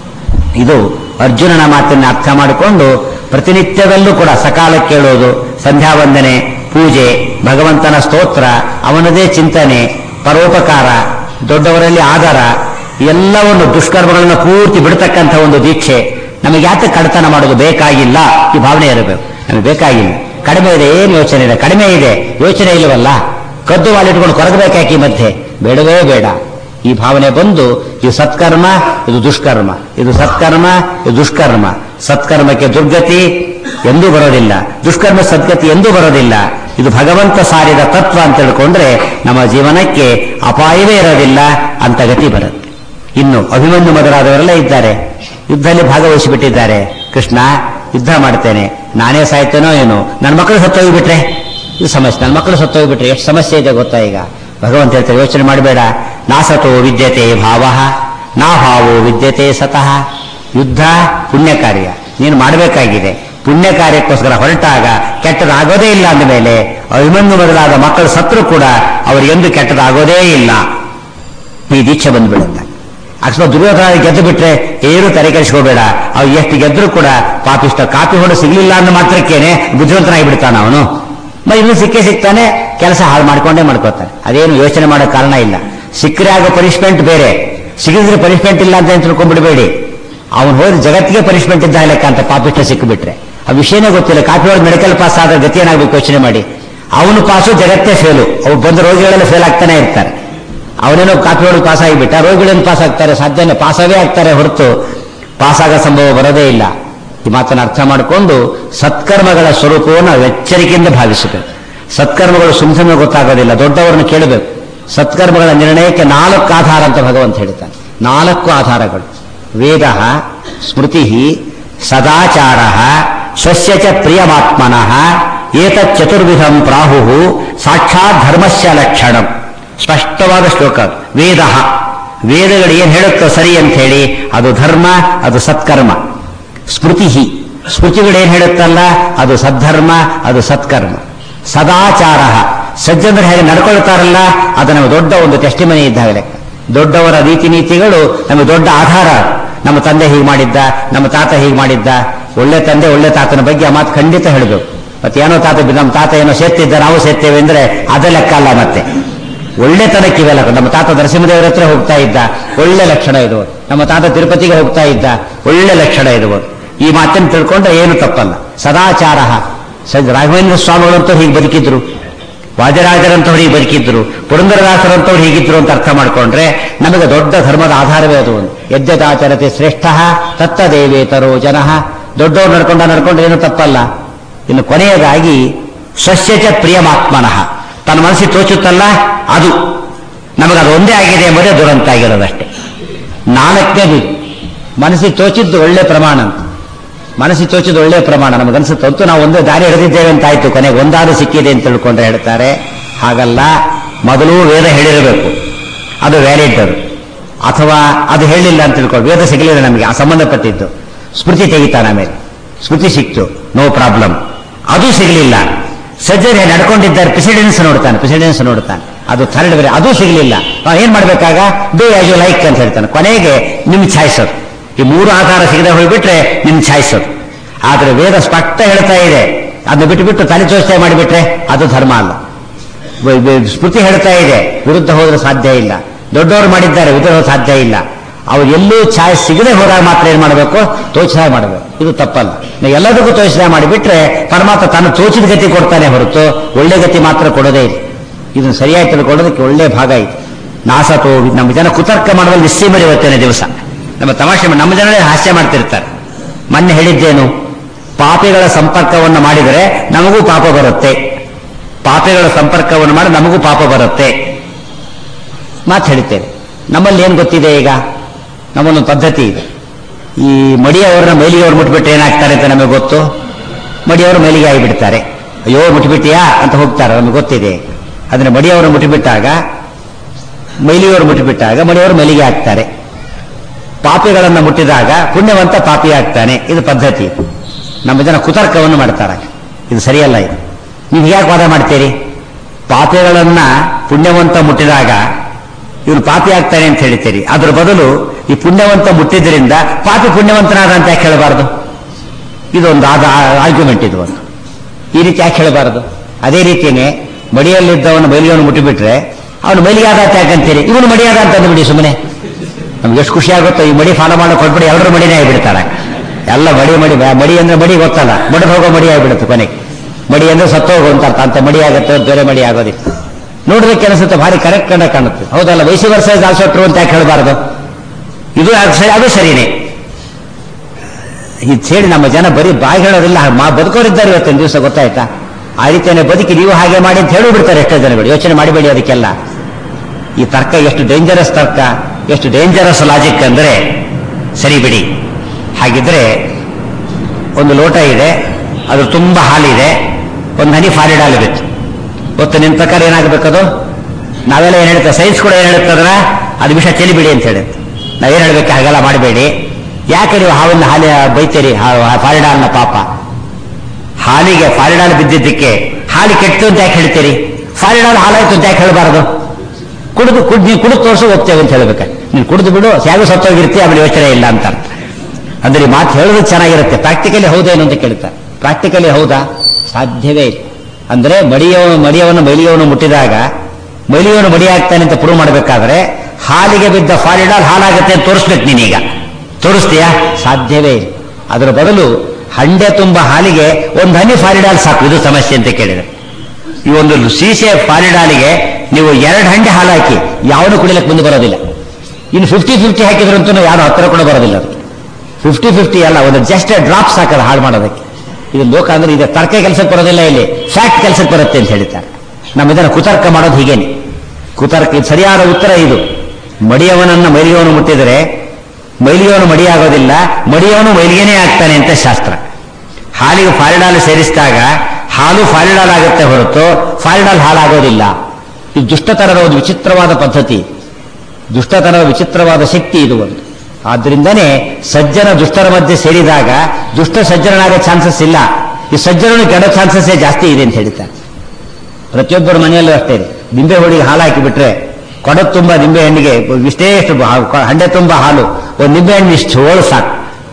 ಇದು ಅರ್ಜುನನ ಮಾತನ್ನ ಅರ್ಥ ಮಾಡಿಕೊಂಡು ಪ್ರತಿನಿತ್ಯದಲ್ಲೂ ಕೂಡ ಸಕಾಲ ಕೇಳೋದು ಸಂಧ್ಯಾ ವಂದನೆ ಪೂಜೆ ಭಗವಂತನ ಸ್ತೋತ್ರ ಅವನದೇ ಚಿಂತನೆ ಪರೋಪಕಾರ ದೊಡ್ಡವರಲ್ಲಿ ಆಧಾರ ಎಲ್ಲವನ್ನು ದುಷ್ಕರ್ಮಗಳನ್ನು ಪೂರ್ತಿ ಬಿಡ್ತಕ್ಕಂಥ ಒಂದು ದೀಕ್ಷೆ ನಮಗೆ ಯಾಕೆ ಕಡತನ ಮಾಡೋದು ಬೇಕಾಗಿಲ್ಲ ಈ ಭಾವನೆ ಇರಬೇಕು ನಮಗೆ ಬೇಕಾಗಿಲ್ಲ ಕಡಿಮೆ ಇದೆ ಏನು ಯೋಚನೆ ಇದೆ ಕಡಿಮೆ ಇದೆ ಯೋಚನೆ ಇಲ್ಲವಲ್ಲ ಕದ್ದು ವಾಲಿಟ್ಕೊಂಡು ಕೊರಗಬೇಕಾಕಿ ಮಧ್ಯೆ ಬೇಡವೇ ಬೇಡ ಈ ಭಾವನೆ ಬಂದು ಇದು ಸತ್ಕರ್ಮ ಇದು ದುಷ್ಕರ್ಮ ಇದು ಸತ್ಕರ್ಮ ಇದು ದುಷ್ಕರ್ಮ ಸತ್ಕರ್ಮಕ್ಕೆ ದುರ್ಗತಿ ಎಂದೂ ಬರೋದಿಲ್ಲ ದುಷ್ಕರ್ಮ ಸದ್ಗತಿ ಎಂದೂ ಬರೋದಿಲ್ಲ ಇದು ಭಗವಂತ ಸಾರಿದ ತತ್ವ ಅಂತ ತಿಳ್ಕೊಂಡ್ರೆ ನಮ್ಮ ಜೀವನಕ್ಕೆ ಅಪಾಯವೇ ಇರೋದಿಲ್ಲ ಅಂತ ಗತಿ ಬರುತ್ತೆ ಇನ್ನು ಅಭಿಮನ್ಯು ಮೊದಲಾದವರೆಲ್ಲ ಇದ್ದಾರೆ ಯುದ್ಧದಲ್ಲಿ ಭಾಗವಹಿಸಿಬಿಟ್ಟಿದ್ದಾರೆ ಕೃಷ್ಣ ಯುದ್ಧ ಮಾಡ್ತೇನೆ ನಾನೇ ಸಾಯ್ತೇನೋ ಏನೋ ನನ್ನ ಮಕ್ಕಳು ಸತ್ತೋಗ್ಬಿಟ್ರೆ ಇದು ಸಮಸ್ಯೆ ನನ್ನ ಮಕ್ಕಳು ಸತ್ತೋಗ್ಬಿಟ್ರೆ ಎಷ್ಟು ಸಮಸ್ಯೆ ಇದೆ ಗೊತ್ತಾ ಈಗ ಭಗವಂತ ಹೇಳ್ತಾರೆ ಯೋಚನೆ ಮಾಡಬೇಡ ನಾಸತೋ ವಿದ್ಯತೆ ಭಾವ ನಾ ಭಾವೋ ವಿದ್ಯತೆ ಸತಃ ಯುದ್ಧ ಪುಣ್ಯ ಕಾರ್ಯ ನೀನು ಮಾಡಬೇಕಾಗಿದೆ ಪುಣ್ಯ ಕಾರ್ಯಕ್ಕೋಸ್ಕರ ಹೊರಟಾಗ ಕೆಟ್ಟದಾಗೋದೇ ಇಲ್ಲ ಅಂದ ಮೇಲೆ ಅಭಿಮನ್ಯು ಬದಲಾದ ಮಕ್ಕಳು ಸತ್ರು ಕೂಡ ಅವರಿಗೆಂದು ಕೆಟ್ಟದಾಗೋದೇ ಇಲ್ಲ ಈ ದೀಕ್ಷೆ ಬಂದ್ಬಿಡುತ್ತೆ ಅಕಸ್ಮಾತ್ ದುರ್ಯೋಧನ ಗೆದ್ದು ಬಿಟ್ರೆ ಏನು ತಲೆ ಕೆಡಿಸ್ಕೋಬೇಡ ಅವ್ ಎಷ್ಟು ಗೆದ್ರು ಕೂಡ ಪಾಪಿಷ್ಟ ಕಾಪಿ ಹೊಡೆ ಸಿಗ್ಲಿಲ್ಲ ಅಂದ ಮಾತ್ರಕ್ಕೇನೆ ಬುದ್ಧಿವಂತನಾಗಿ ಬಿಡ್ತಾನ ಅವನು ಮ ಇನ್ನು ಸಿಕ್ಕೇ ಸಿಗ್ತಾನೆ ಕೆಲಸ ಹಾಳು ಮಾಡ್ಕೊಂಡೇ ಮಾಡ್ಕೋತಾನೆ ಅದೇನು ಯೋಚನೆ ಮಾಡೋ ಕಾರಣ ಇಲ್ಲ ಸಿಕ್ಕರೆ ಆಗೋ ಪನಿಷ್ಮೆಂಟ್ ಬೇರೆ ಸಿಗಿದ್ರೆ ಪನಿಷ್ಮೆಂಟ್ ಇಲ್ಲ ಅಂತ ಏನ್ ತಿಳ್ಕೊಂಡ್ಬಿಡ್ಬೇಡಿ ಅವನು ಹೋದ್ರೆ ಜಗತ್ತಿಗೆ ಪನಿಷ್ಮೆಂಟ್ ಇದ್ದ ಲೆಕ್ಕ ಅಂತ ಪಾಪಿಷ್ಟ ಸಿಕ್ಕಿಬಿಟ್ರೆ ಆ ವಿಷಯನೇ ಗೊತ್ತಿಲ್ಲ ಕಾಪಿ ಹೊಡೆದು ಮೆಡಿಕಲ್ ಪಾಸ್ ಆದ್ರೆ ಗತಿ ಏನಾಗಬೇಕು ಯೋಚನೆ ಮಾಡಿ ಅವನು ಪಾಸು ಜಗತ್ತೇ ಫೇಲು ಅವ್ರು ಬಂದ ರೋಗಿಗಳೆಲ್ಲ ಫೇಲ್ ಆಗ್ತಾನೆ ಇರ್ತಾರೆ ಅವನೇನೋ ಕಾಪಿ ಹೊಡೆದು ಪಾಸ್ ಆಗಿಬಿಟ್ಟ ರೋಗಿಗಳೇನು ಪಾಸ್ ಆಗ್ತಾರೆ ಸಾಧ್ಯನೇ ಪಾಸವೇ ಆಗ್ತಾರೆ ಹೊರತು ಪಾಸ್ ಆಗೋ ಸಂಭವ ಬರೋದೇ ಇಲ್ಲ ಈ ಮಾತನ್ನು ಅರ್ಥ ಮಾಡಿಕೊಂಡು ಸತ್ಕರ್ಮಗಳ ಸ್ವರೂಪವನ್ನು ನಾವು ಎಚ್ಚರಿಕೆಯಿಂದ ಭಾವಿಸಬೇಕು ಸತ್ಕರ್ಮಗಳು ಸುಮ್ ಸುಮ್ಮನೆ ಗೊತ್ತಾಗೋದಿಲ್ಲ ದೊಡ್ಡವರನ್ನು ಕೇಳಬೇಕು ಸತ್ಕರ್ಮಗಳ ನಿರ್ಣಯಕ್ಕೆ ನಾಲ್ಕು ಆಧಾರ ಅಂತ ಭಗವಂತ ಹೇಳ್ತಾನೆ ನಾಲ್ಕು ಆಧಾರಗಳು ವೇದ ಸ್ಮೃತಿ ಸದಾಚಾರ ಸ್ವಸ್ಯ ಚ ಪ್ರಿಯಮಾತ್ಮನಃ ಏತಚ್ಚತುರ್ವಿಧಂ ಪ್ರಾಹು ಸಾಕ್ಷಾತ್ ಧರ್ಮಸ್ಯ ಲಕ್ಷಣಂ ಸ್ಪಷ್ಟವಾದ ಶ್ಲೋಕ ಅದು. ವೇದ ವೇದಗಳು ಏನ್ ಹೇಳುತ್ತೋ ಸರಿ ಅಂತ ಹೇಳಿ ಅದು ಧರ್ಮ ಅದು ಸತ್ಕರ್ಮ ಸ್ಮೃತಿ ಸ್ಮೃತಿಗಳು ಏನ್ ಹೇಳುತ್ತಲ್ಲ ಅದು ಸದ್ಧರ್ಮ ಅದು ಸತ್ಕರ್ಮ ಸದಾಚಾರ ಸಜ್ಜನರು ಹೇಗೆ ನಡ್ಕೊಳ್ತಾರಲ್ಲ ಅದು ನಮಗೆ ದೊಡ್ಡ ಒಂದು ಟೆಸ್ಟಿಮನಿ ಇದ್ದಾಗ ಲೆಕ್ಕ ದೊಡ್ಡವರ ರೀತಿ ನೀತಿಗಳು ನಮಗೆ ದೊಡ್ಡ ಆಧಾರ ನಮ್ಮ ತಂದೆ ಹೀಗೆ ಮಾಡಿದ್ದ ನಮ್ಮ ತಾತ ಹೀಗೆ ಮಾಡಿದ್ದ ಒಳ್ಳೆ ತಂದೆ ಒಳ್ಳೆ ತಾತನ ಬಗ್ಗೆ ಆ ಮಾತು ಖಂಡಿತ ಹೇಳಬೇಕು ಮತ್ತೆ ಏನೋ ತಾತ ನಮ್ಮ ತಾತ ಏನೋ ಸೇರ್ತಿದ್ದ ನಾವು ಸೇರ್ತೇವೆ ಅಂದ್ರೆ ಅದೇ ಲೆಕ್ಕ ಅಲ್ಲ ಮತ್ತೆ ಒಳ್ಳೆತನಕ್ಕೆ ಇವೆಲ್ಲ ನಮ್ಮ ತಾತ ನರಸಿಂಹದೇವರ ಹತ್ರ ಹೋಗ್ತಾ ಇದ್ದ ಒಳ್ಳೆ ಲಕ್ಷಣ ಇದು ನಮ್ಮ ತಾತ ತಿರುಪತಿಗೆ ಹೋಗ್ತಾ ಇದ್ದ ಒಳ್ಳೆ ಲಕ್ಷಣ ಇದು ಈ ಮಾತನ್ನು ತಿಳ್ಕೊಂಡ್ರೆ ಏನು ತಪ್ಪಲ್ಲ ಸದಾಚಾರ ಸ- ರಾಘವೇಂದ್ರ ಸ್ವಾಮಿಗಳಂತೂ ಹೀಗೆ ಬದುಕಿದ್ರು ವಾಜರಾಜರಂತವ್ರು ಹೀಗೆ ಬದುಕಿದ್ರು ಪುರಂದರದಾಸರಂತವ್ರು ಹೀಗಿದ್ರು ಅಂತ ಅರ್ಥ ಮಾಡ್ಕೊಂಡ್ರೆ ನಮಗೆ ದೊಡ್ಡ ಧರ್ಮದ ಆಧಾರವೇ ಅದು ಒಂದು ಯಜ್ಞದಾಚರತೆ ಶ್ರೇಷ್ಠ ತತ್ತದೇವೇತರೋ ಜನ ದೊಡ್ಡವ್ರು ನಡ್ಕೊಂಡ ನಡ್ಕೊಂಡ್ರೆ ಏನು ತಪ್ಪಲ್ಲ ಇನ್ನು ಕೊನೆಯದಾಗಿ ಸ್ವಸ್ಯಚ ಪ್ರಿಯಮಾತ್ಮನಃ ತನ್ನ ಮನಸ್ಸಿಗೆ ತೋಚುತ್ತಲ್ಲ ಅದು ನಮಗೆ ಅದು ಒಂದೇ ಆಗಿದೆ ಎಂಬುದೇ ದುರಂತ ಆಗಿರೋದಷ್ಟೇ ನಾಲ್ಕನೇದು ಇದು. ಮನಸ್ಸಿಗೆ ತೋಚಿದ್ದು ಒಳ್ಳೆ ಪ್ರಮಾಣ ಅಂತ ಮನಸ್ಸಿಗೆ ತೋಚಿದ್ದು ಒಳ್ಳೆ ಪ್ರಮಾಣ ನಮಗನ್ಸುತ್ತೆ ಅಂತೂ ನಾವು ಒಂದೇ ದಾರಿ ಹಿಡಿದಿದ್ದೇವೆ ಅಂತ ಆಯ್ತು ಕೊನೆಗೆ ಒಂದಾರು ಸಿಕ್ಕಿದೆ ಅಂತ ತಿಳ್ಕೊಂಡ್ರೆ ಹೇಳ್ತಾರೆ ಹಾಗಲ್ಲ ಮೊದಲು ವೇದ ಹೇಳಿರಬೇಕು ಅದು ವ್ಯಾಲಿಡ್ ಅದು ಅಥವಾ ಅದು ಹೇಳಿಲ್ಲ ಅಂತ ತಿಳ್ಕೊಂಡು ವೇದ ಸಿಗಲಿಲ್ಲ ನಮಗೆ ಆ ಸಂಬಂಧಪಟ್ಟಿದ್ದು ಸ್ಮೃತಿ ತೆಗಿತಾನ ಆಮೇಲೆ ಸ್ಮೃತಿ ಸಿಕ್ತು ನೋ ಪ್ರಾಬ್ಲಮ್ ಅದು ಸಿಗಲಿಲ್ಲ ಸಜ್ಜನೆ ನಡ್ಕೊಂಡಿದ್ದಾರೆ ಪ್ರೆಸಿಡೆನ್ಸ್ ನೋಡ್ತಾನೆ ಪ್ರೆಸಿಡೆನ್ಸ್ ನೋಡ್ತಾನೆ ಅದು ಥರ್ಡ್ ಬೇರೆ ಅದು ಸಿಗಲಿಲ್ಲ ನಾವು ಏನ್ ಮಾಡ್ಬೇಕಾಗ ಡೂ ಆಸ್ ಯು ಲೈಕ್ ಅಂತ ಹೇಳ್ತಾನೆ ಕೊನೆಗೆ ನಿಮ್ ಛಾಯಿಸೋದು ಈ ಮೂರು ಆಧಾರ ಸಿಗದೆ ಹೋಗ್ಬಿಟ್ರೆ ನಿಮ್ ಛಾಯಿಸೋದು ಆದ್ರೆ ವೇದ ಸ್ಪಷ್ಟ ಹೇಳ್ತಾ ಇದೆ ಅದನ್ನ ಬಿಟ್ಟು ಬಿಟ್ಟು ತಲೆ ಚೋಚನೆ ಮಾಡಿಬಿಟ್ರೆ ಅದು ಧರ್ಮ ಅಲ್ಲ ವ- ವ- ಸ್ಮೃತಿ ಹೇಳ್ತಾ ಇದೆ ವಿರುದ್ಧ ಹೋದ್ರೆ ಸಾಧ್ಯ ಇಲ್ಲ ದೊಡ್ಡವರು ಮಾಡಿದ್ದಾರೆ ವಿರುದ್ಧ ಹೋದ್ರೆ ಸಾಧ್ಯ ಇಲ್ಲ ಅವ್ರು ಎಲ್ಲೂ ಛಾಯ್ ಸಿಗದೆ ಹೋದಾಗ ಮಾತ್ರ ಏನ್ ಮಾಡಬೇಕು ತೋಚನೆ ಮಾಡಬೇಕು ಇದು ತಪ್ಪಲ್ಲ ನಾವು ಎಲ್ಲದಕ್ಕೂ ತೋಚನೆ ಮಾಡಿಬಿಟ್ರೆ ಪರಮಾತ್ಮ ತಾನು ತೋಚಿದ ಗತಿ ಕೊಡ್ತಾನೆ ಹೊರತು ಒಳ್ಳೆ ಗತಿ ಮಾತ್ರ ಕೊಡೋದೇ ಇಲ್ಲ ಇದನ್ನು ಸರಿಯಾಗಿ ತಿಳ್ಕೊಳ್ಳೋದಕ್ಕೆ ಒಳ್ಳೆ ಭಾಗ ಇದೆ ನಾಸತೋ ನಮ್ಮ ಜನ ಕುತರ್ಕ ಮಾಡುವಲ್ಲಿ ನಿಸ್ಸೀಮರಿ ಇವತ್ತಿನ ದಿವಸ ನಮ್ಮ ತಮಾಷೆ ಮಾಡಿ- ನಮ್ಮ ಜನರೇ ಹಾಸ್ಯ ಮಾಡ್ತಿರ್ತಾರೆ ಮೊನ್ನೆ ಹೇಳಿದ್ದೇನು ಪಾಪಿಗಳ ಸಂಪರ್ಕವನ್ನು ಮಾಡಿದರೆ ನಮಗೂ ಪಾಪ ಬರುತ್ತೆ ಪಾಪಿಗಳ ಸಂಪರ್ಕವನ್ನು ಮಾಡಿ ನಮಗೂ ಪಾಪ ಬರುತ್ತೆ ಮಾತು ಹೇಳ್ತೇವೆ ನಮ್ಮಲ್ಲಿ ಏನು ಗೊತ್ತಿದೆ ಈಗ ನಮ್ಮಲ್ಲೊಂದು ಪದ್ಧತಿ ಇದೆ ಈ ಮಡಿಯವರನ್ನ ಮೈಲಿಗೆಯವ್ರು ಮುಟ್ಬಿಟ್ರೆ ಏನಾಗ್ತಾರೆ ಅಂತ ನಮಗೆ ಗೊತ್ತು ಮಡಿಯವರು ಮೈಲಿಗೆ ಆಗಿಬಿಡ್ತಾರೆ ಅಯ್ಯೋ ಮುಟ್ಬಿಟ್ಟಿಯಾ ಅಂತ ಹೋಗ್ತಾರೆ ನಮಗೆ ಗೊತ್ತಿದೆ ಅದನ್ನ ಮಡಿಯವರು ಮುಟ್ಟಿಬಿಟ್ಟಾಗ ಮೈಲಿಯವರು ಮುಟ್ಟಿಬಿಟ್ಟಾಗ ಮಡಿಯವರು ಮೈಲಿಗೆ ಆಗ್ತಾರೆ ಪಾಪಿಗಳನ್ನು ಮುಟ್ಟಿದಾಗ ಪುಣ್ಯವಂತ ಪಾಪಿ ಆಗ್ತಾನೆ ಇದು ಪದ್ಧತಿ ನಮ್ಮ ಜನ ಕುತರ್ಕವನ್ನು ಮಾಡ್ತಾರೆ ಇದು ಸರಿಯಲ್ಲ ಇದು ನೀವು ಯಾಕೆ ವಾದ ಮಾಡ್ತೀರಿ ಪಾಪಿಗಳನ್ನ ಪುಣ್ಯವಂತ ಮುಟ್ಟಿದಾಗ ಇವನು ಪಾಪಿ ಆಗ್ತಾನೆ ಅಂತ ಹೇಳ್ತೀರಿ ಅದ್ರ ಬದಲು ಈ ಪುಣ್ಯವಂತ ಮುಟ್ಟಿದ್ರಿಂದ ಪಾಪಿ ಪುಣ್ಯವಂತನಾದ ಅಂತ ಯಾಕೆ ಹೇಳಬಾರದು ಇದೊಂದು ಆದ ಆರ್ಗ್ಯುಮೆಂಟ್ ಇದು ಒಂದು ಈ ರೀತಿ ಯಾಕೆ ಹೇಳಬಾರದು ಅದೇ ರೀತಿಯೇ ಮಡಿಯಲ್ಲಿದ್ದವನು ಮೈಲಿಗೆಯನ್ನು ಮುಟ್ಟಿಬಿಟ್ರೆ ಅವನು ಮೈಲಿಗೆ ಆದ ಅಂತ ಯಾಕಂತೀರಿ ಇವನು ಮಡಿಯಾದ ಅಂತ ಅಂದ್ಬಿಡಿ ಸುಮ್ಮನೆ ನಮ್ಗೆ ಎಷ್ಟು ಖುಷಿ ಆಗುತ್ತೋ ಈ ಮಡಿ ಫಾಲೋ ಮಾಡೋ ಕೊಟ್ಬಿಡಿ ಎಲ್ಲರೂ ಮಡಿನೇ ಆಗಿಬಿಡ್ತಾರೆ ಎಲ್ಲ ಮಡಿ ಮಡಿ ಮಡಿ ಅಂದ್ರೆ ಮಡಿ ಗೊತ್ತಲ್ಲ ಮಡಿ ಹೋಗೋ ಮಡಿ ಆಗಿಬಿಡುತ್ತೆ ಕೊನೆಗೆ ಮಡಿ ಅಂದ್ರೆ ಸತ್ತೋಗು ಅಂತ ಅರ್ಥ ಅಂತ ಮಡಿ ಆಗುತ್ತೆ ಬೇರೆ ಮಡಿ ಆಗೋದಿಲ್ಲ ನೋಡ್ಲಿಕ್ಕೆ ಅನಿಸುತ್ತೆ ಭಾರಿ ಕರೆಕ್ಟ್ ಕಂಡ ಕಾಣುತ್ತೆ ಹೌದಲ್ಲ ವಯಸ್ಸು ವರ್ಷ ಆಲ್ಸೋ ಟ್ರೂ ಅಂತ ಯಾಕೆ ಹೇಳಬಾರದು ಇದು ಅದು ಸರಿ ಅದು ಸರಿನೇ ಇದು ಹೇಳಿ ನಮ್ಮ ಜನ ಬರೀ ಬಾಯಿ ಹೇಳೋದಿಲ್ಲ ಮಾ ಬದುಕೋರಿದ್ದಾರೆ ಇವತ್ತಿನ ದಿವಸ ಗೊತ್ತಾಯ್ತಾ ಆ ರೀತಿಯೇ ಬದುಕಿ ನೀವು ಹಾಗೆ ಮಾಡಿ ಅಂತ ಹೇಳಿಬಿಡ್ತಾರೆ ಎಷ್ಟೋ ಜನಗಳು ಯೋಚನೆ ಮಾಡಬೇಡಿ ಅದಕ್ಕೆಲ್ಲ ಈ ತರ್ಕ ಎಷ್ಟು ಡೇಂಜರಸ್ ತರ್ಕ ಎಷ್ಟು ಡೇಂಜರಸ್ ಲಾಜಿಕ್ ಅಂದ್ರೆ ಸರಿ ಬಿಡಿ ಹಾಗಿದ್ರೆ ಒಂದು ಲೋಟ ಇದೆ ಅದು ತುಂಬ ಹಾಲಿದೆ ಒಂದು ಹನಿ ಫಾರಿಡ್ ಹಾಲು ಬೇಕು ಗೊತ್ತು ನಿಮ್ಮ ಪ್ರಕಾರ ಏನಾಗಬೇಕದು ನಾವೆಲ್ಲ ಏನು ಹೇಳ್ತೇವೆ ಸೈನ್ಸ್ ಕೂಡ ಏನು ಹೇಳುತ್ತಂದ್ರ ಅದು ವಿಷಯ ಚೆಲಿಬಿಡಿ ಅಂತ ಹೇಳುತ್ತೆ ನಾವೇನು ಹೇಳ್ಬೇಕು ಹಾಗೆಲ್ಲ ಮಾಡಬೇಡಿ ಯಾಕೆ ನೀವು ಹಾವನ್ನ ಹಾಲಿ ಬೈತೀರಿ ಫಾರಿಡ್ ಹಾಲಿನ ಪಾಪ ಹಾಲಿಗೆ ಫಾರಿಡ್ ಹಾಲು ಬಿದ್ದಿದ್ದಕ್ಕೆ ಹಾಲು ಕೆಟ್ಟು ಅಂತ ಯಾಕೆ ಹೇಳ್ತೀರಿ ಫಾರಿಡ್ ಹಾಲು ಹಾಲಾಯ್ತು ಅಂತ ಯಾಕೆ ಹೇಳಬಾರದು ಕುಡಿದು ಕುಡ್ ನೀವು ಕುಡಿದು ತೋರಿಸು ಹೋಗ್ತೇವೆ ಅಂತ ಹೇಳ್ಬೇಕು ನೀನು ಕುಡಿದು ಬಿಡು ಹೇಗೂ ಸತ್ತೋಗಿರ್ತಿ ಆಮೇಲೆ ಯೋಚನೆ ಇಲ್ಲ ಅಂತ ಅರ್ಥ ಅಂದ್ರೆ ಈ ಮಾತು ಹೇಳೋದು ಚೆನ್ನಾಗಿರುತ್ತೆ ಪ್ರಾಕ್ಟಿಕಲಿ ಹೌದೇನು ಅಂತ ಕೇಳ್ತಾರೆ ಪ್ರಾಕ್ಟಿಕಲಿ ಹೌದಾ ಸಾಧ್ಯವೇ ಇಲ್ಲ ಅಂದ್ರೆ ಮಡಿಯವ ಮಡಿಯವನು ಮೈಲಿಯವನು ಮುಟ್ಟಿದಾಗ ಮೈಲಿಯವನು ಮಡಿ ಆಗ್ತಾನೆ ಅಂತ ಪ್ರೂವ್ ಮಾಡಬೇಕಾದ್ರೆ ಹಾಲಿಗೆ ಬಿದ್ದ ಫಾರಿಡಾಲ್ ಹಾಲಾಗುತ್ತೆ ಅಂತ ತೋರಿಸ್ಬೇಕು ನೀನೀಗ ತೋರಿಸ್ತೀಯಾ ಸಾಧ್ಯವೇ ಇಲ್ಲ ಅದರ ಬದಲು ಹಂಡೆ ತುಂಬ ಹಾಲಿಗೆ ಒಂದು ಹನಿ ಫಾರಿಡಾಲ್ ಸಾಕು ಇದು ಸಮಸ್ಯೆ ಅಂತ ಕೇಳಿದೆ ಈ ಒಂದು ಸೀಸೆ ಫಾರಿಡಾಲಿಗೆ ನೀವು ಎರಡು ಹಂಡೆ ಹಾಲು ಹಾಕಿ ಯಾವನು ಕುಡಿಲಕ್ಕೆ ಮುಂದೆ ಬರೋದಿಲ್ಲ ಇನ್ನು ಫಿಫ್ಟಿ ಫಿಫ್ಟಿ ಹಾಕಿದ್ರಂತೂ ಯಾರು ಹತ್ತಿರ ಕೂಡ ಬರೋದಿಲ್ಲ ಅದಕ್ಕೆ ಫಿಫ್ಟಿ ಫಿಫ್ಟಿ ಅಲ್ಲ ಒಂದು ಜಸ್ಟ್ ಡ್ರಾಪ್ ಸಾಕದ ಹಾಳು ಮಾಡೋದಕ್ಕೆ ಇದು ಲೋಕ ಅಂದ್ರೆ ಇದು ತರ್ಕ ಕೆಲಸಕ್ಕೆ ಬರೋದಿಲ್ಲ ಇಲ್ಲಿ ಫ್ಯಾಕ್ಟ್ ಕೆಲಸಕ್ಕೆ ಬರುತ್ತೆ ಅಂತ ಹೇಳ್ತಾರೆ ನಮ್ಮ ಇದನ್ನು ಕುತರ್ಕ ಮಾಡೋದು ಹೀಗೇನೆ ಕುತರ್ಕ ಇದು ಸರಿಯಾದ ಉತ್ತರ ಇದು ಮಡಿಯವನನ್ನ ಮೈಲಿಯವನು ಮುಟ್ಟಿದರೆ ಮೈಲಿಯವನು ಮಡಿಯಾಗೋದಿಲ್ಲ ಮಡಿಯವನು ಮೈಲಿಗೆನೇ ಆಗ್ತಾನೆ ಅಂತ ಶಾಸ್ತ್ರ ಹಾಲಿಗೆ ಫಾರಿಡಾಲ್ ಸೇರಿಸಿದಾಗ ಹಾಲು ಫಾರಿಡಾಲ್ ಆಗುತ್ತೆ ಹೊರತು ಫಾರಿಡಾಲ್ ಹಾಲಾಗೋದಿಲ್ಲ ಇದು ದುಷ್ಟತನದ ಒಂದು ವಿಚಿತ್ರವಾದ ಪದ್ಧತಿ ದುಷ್ಟತನದ ವಿಚಿತ್ರವಾದ ಶಕ್ತಿ ಇದು ಒಂದು ಆದ್ರಿಂದನೇ ಸಜ್ಜನ ದುಷ್ಟರ ಮಧ್ಯೆ ಸೇರಿದಾಗ ದುಷ್ಟ ಸಜ್ಜನನಾಗೋ ಚಾನ್ಸಸ್ ಇಲ್ಲ ಈ ಸಜ್ಜನನು ಕೆಡೋ ಚಾನ್ಸಸ್ಸೇ ಜಾಸ್ತಿ ಇದೆ ಅಂತ ಹೇಳ್ತಾರೆ ಪ್ರತಿಯೊಬ್ಬರ ಮನೆಯಲ್ಲೂ ಅಷ್ಟೇ ಇದೆ ನಿಂಬೆ ಹೋಳಿಗೆ ಹಾಲು ಹಾಕಿಬಿಟ್ರೆ ಕೊಡದ ತುಂಬ ನಿಂಬೆ ಹಣ್ಣಿಗೆ ಇಷ್ಟೇ ಇಷ್ಟು ಹಾ- ಹಂಡೆ ತುಂಬ ಹಾಲು ಒಂದು ನಿಂಬೆ ಹಣ್ಣು ಇಷ್ಟು ಹೋಳು ಸಾಕು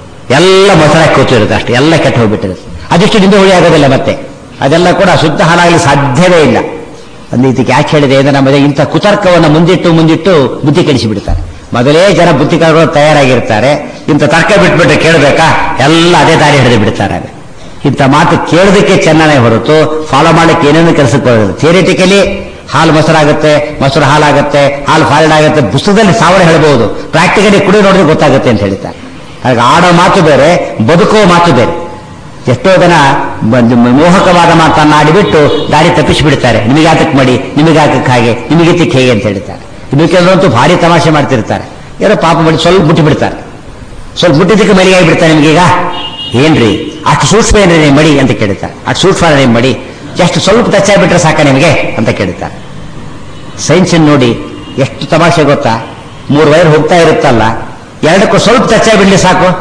ಎಲ್ಲ ಮೊಸರಾಗಿ ಕೂತಿರುತ್ತೆ ಅಷ್ಟೇ ಎಲ್ಲ ಕೆಟ್ಟ ಹೋಗ್ಬಿಟ್ಟಿರುತ್ತೆ ಅದಿಷ್ಟು ನಿಂಬೆ ಹುಳಿ ಆಗೋದಿಲ್ಲ ಮತ್ತೆ ಅದೆಲ್ಲ ಕೂಡ ಶುದ್ಧ ಹಾಲಾಗಲಿ ಸಾಧ್ಯವೇ ಇಲ್ಲ ಒಂದು ಇದಕ್ಕೆ ಯಾಕೆ ಹೇಳಿದೆ ಅಂದ್ರೆ ನಮ್ಮದೇ ಇಂಥ ಕುತರ್ಕವನ್ನು ಮುಂದಿಟ್ಟು ಮುಂದಿಟ್ಟು ಬುದ್ಧಿ ಕೆಡಿಸಿಬಿಡ್ತಾರೆ ಮೊದಲೇ ಜನ ಬುದ್ಧಿ ಕಳ್ಕೊಳ್ಳೋದು ತಯಾರಾಗಿರ್ತಾರೆ ಇಂಥ ತರ್ಕ ಬಿಟ್ಬಿಟ್ರೆ ಕೇಳಬೇಕಾ ಎಲ್ಲ ಅದೇ ದಾರಿ ಹಿಡಿದು ಬಿಡ್ತಾರೆ ಆಗ. ಇಂಥ ಮಾತು ಕೇಳೋದಕ್ಕೆ ಚೆನ್ನಾನೇ ಹೊರತು ಫಾಲೋ ಮಾಡ್ಲಿಕ್ಕೆ ಏನೇನು ಕೆಲಸಕ್ಕೆ ಬರೋದಿಲ್ಲ ಥಿಯರಿಟಿಕಲಿ ಹಾಲು ಮೊಸರಾಗುತ್ತೆ ಮೊಸರು ಹಾಲಾಗುತ್ತೆ ಹಾಲು ಫಾರಿಡ್ ಆಗುತ್ತೆ ಪುಸ್ತಕದಲ್ಲಿ ಸಾವಿರ ಹೇಳ್ಬೋದು ಪ್ರಾಕ್ಟಿಕಲಿ ಕುಡಿ ನೋಡಿದ್ರೆ ಗೊತ್ತಾಗುತ್ತೆ ಅಂತ ಹೇಳ್ತಾರೆ ಹಾಗೆ ಆಡೋ ಮಾತು ಬೇರೆ ಬದುಕೋ ಮಾತು ಬೇರೆ ಎಷ್ಟೋ ಜನ ಬಂದ್- ಮೋಹಕವಾದ ಮಾತನ್ನ ಆಡಿಬಿಟ್ಟು ದಾರಿ ತಪ್ಪಿಸಿ ಬಿಡ್ತಾರೆ ನಿಮಗಾತಕ್ಕೆ ಮಾಡಿ ನಿಮಗಾತಕ್ಕೆ ಹಾಗೆ ನಿಮಗಿತ್ತಕ್ಕೆ ಹೇಗೆ ಅಂತ ಹೇಳ್ತಾರೆ ಇನ್ನು ಕೆಲವರಂತೂ ಭಾರಿ ತಮಾಷೆ ಮಾಡ್ತಿರ್ತಾರೆ ಏನೋ ಪಾಪ ಮಾಡಿ ಸ್ವಲ್ಪ ಮುಟ್ಟಿ ಬಿಡ್ತಾರೆ ಸ್ವಲ್ಪ ಮುಟ್ಟಿದ್ದಕ್ಕೆ ಮರಿಯಾಗಿ ಬಿಡ್ತಾರೆ ನಿಮಗೀಗ ಏನ್ರಿ ಅಷ್ಟು ಸೂಕ್ಷ್ಮ ಏನ್ರಿ ನಿಮ್ಮ ಮಡಿ ಅಂತ ಕೇಳ್ತಾರೆ ಅಷ್ಟು ಸೂಕ್ಷ್ಮ ನಿಮ್ಮ ಮಡಿ ಜಸ್ಟ್ ಸ್ವಲ್ಪ ಟಚ್ ಆಗಿಬಿಟ್ರೆ ಸಾಕ ನಿಮಗೆ ಅಂತ ಕೇಳ್ತಾರೆ ಸೈನ್ಸ್ ನೋಡಿ ಎಷ್ಟು ತಮಾಷೆ ಗೊತ್ತಾ ಮೂರು ವೈರ್ ಹೋಗ್ತಾ ಇರುತ್ತಲ್ಲ ಎರಡಕ್ಕೂ ಸ್ವಲ್ಪ ಟಚ್ ಆಗಿಬಿಡ್ಲಿ ಸಾಕು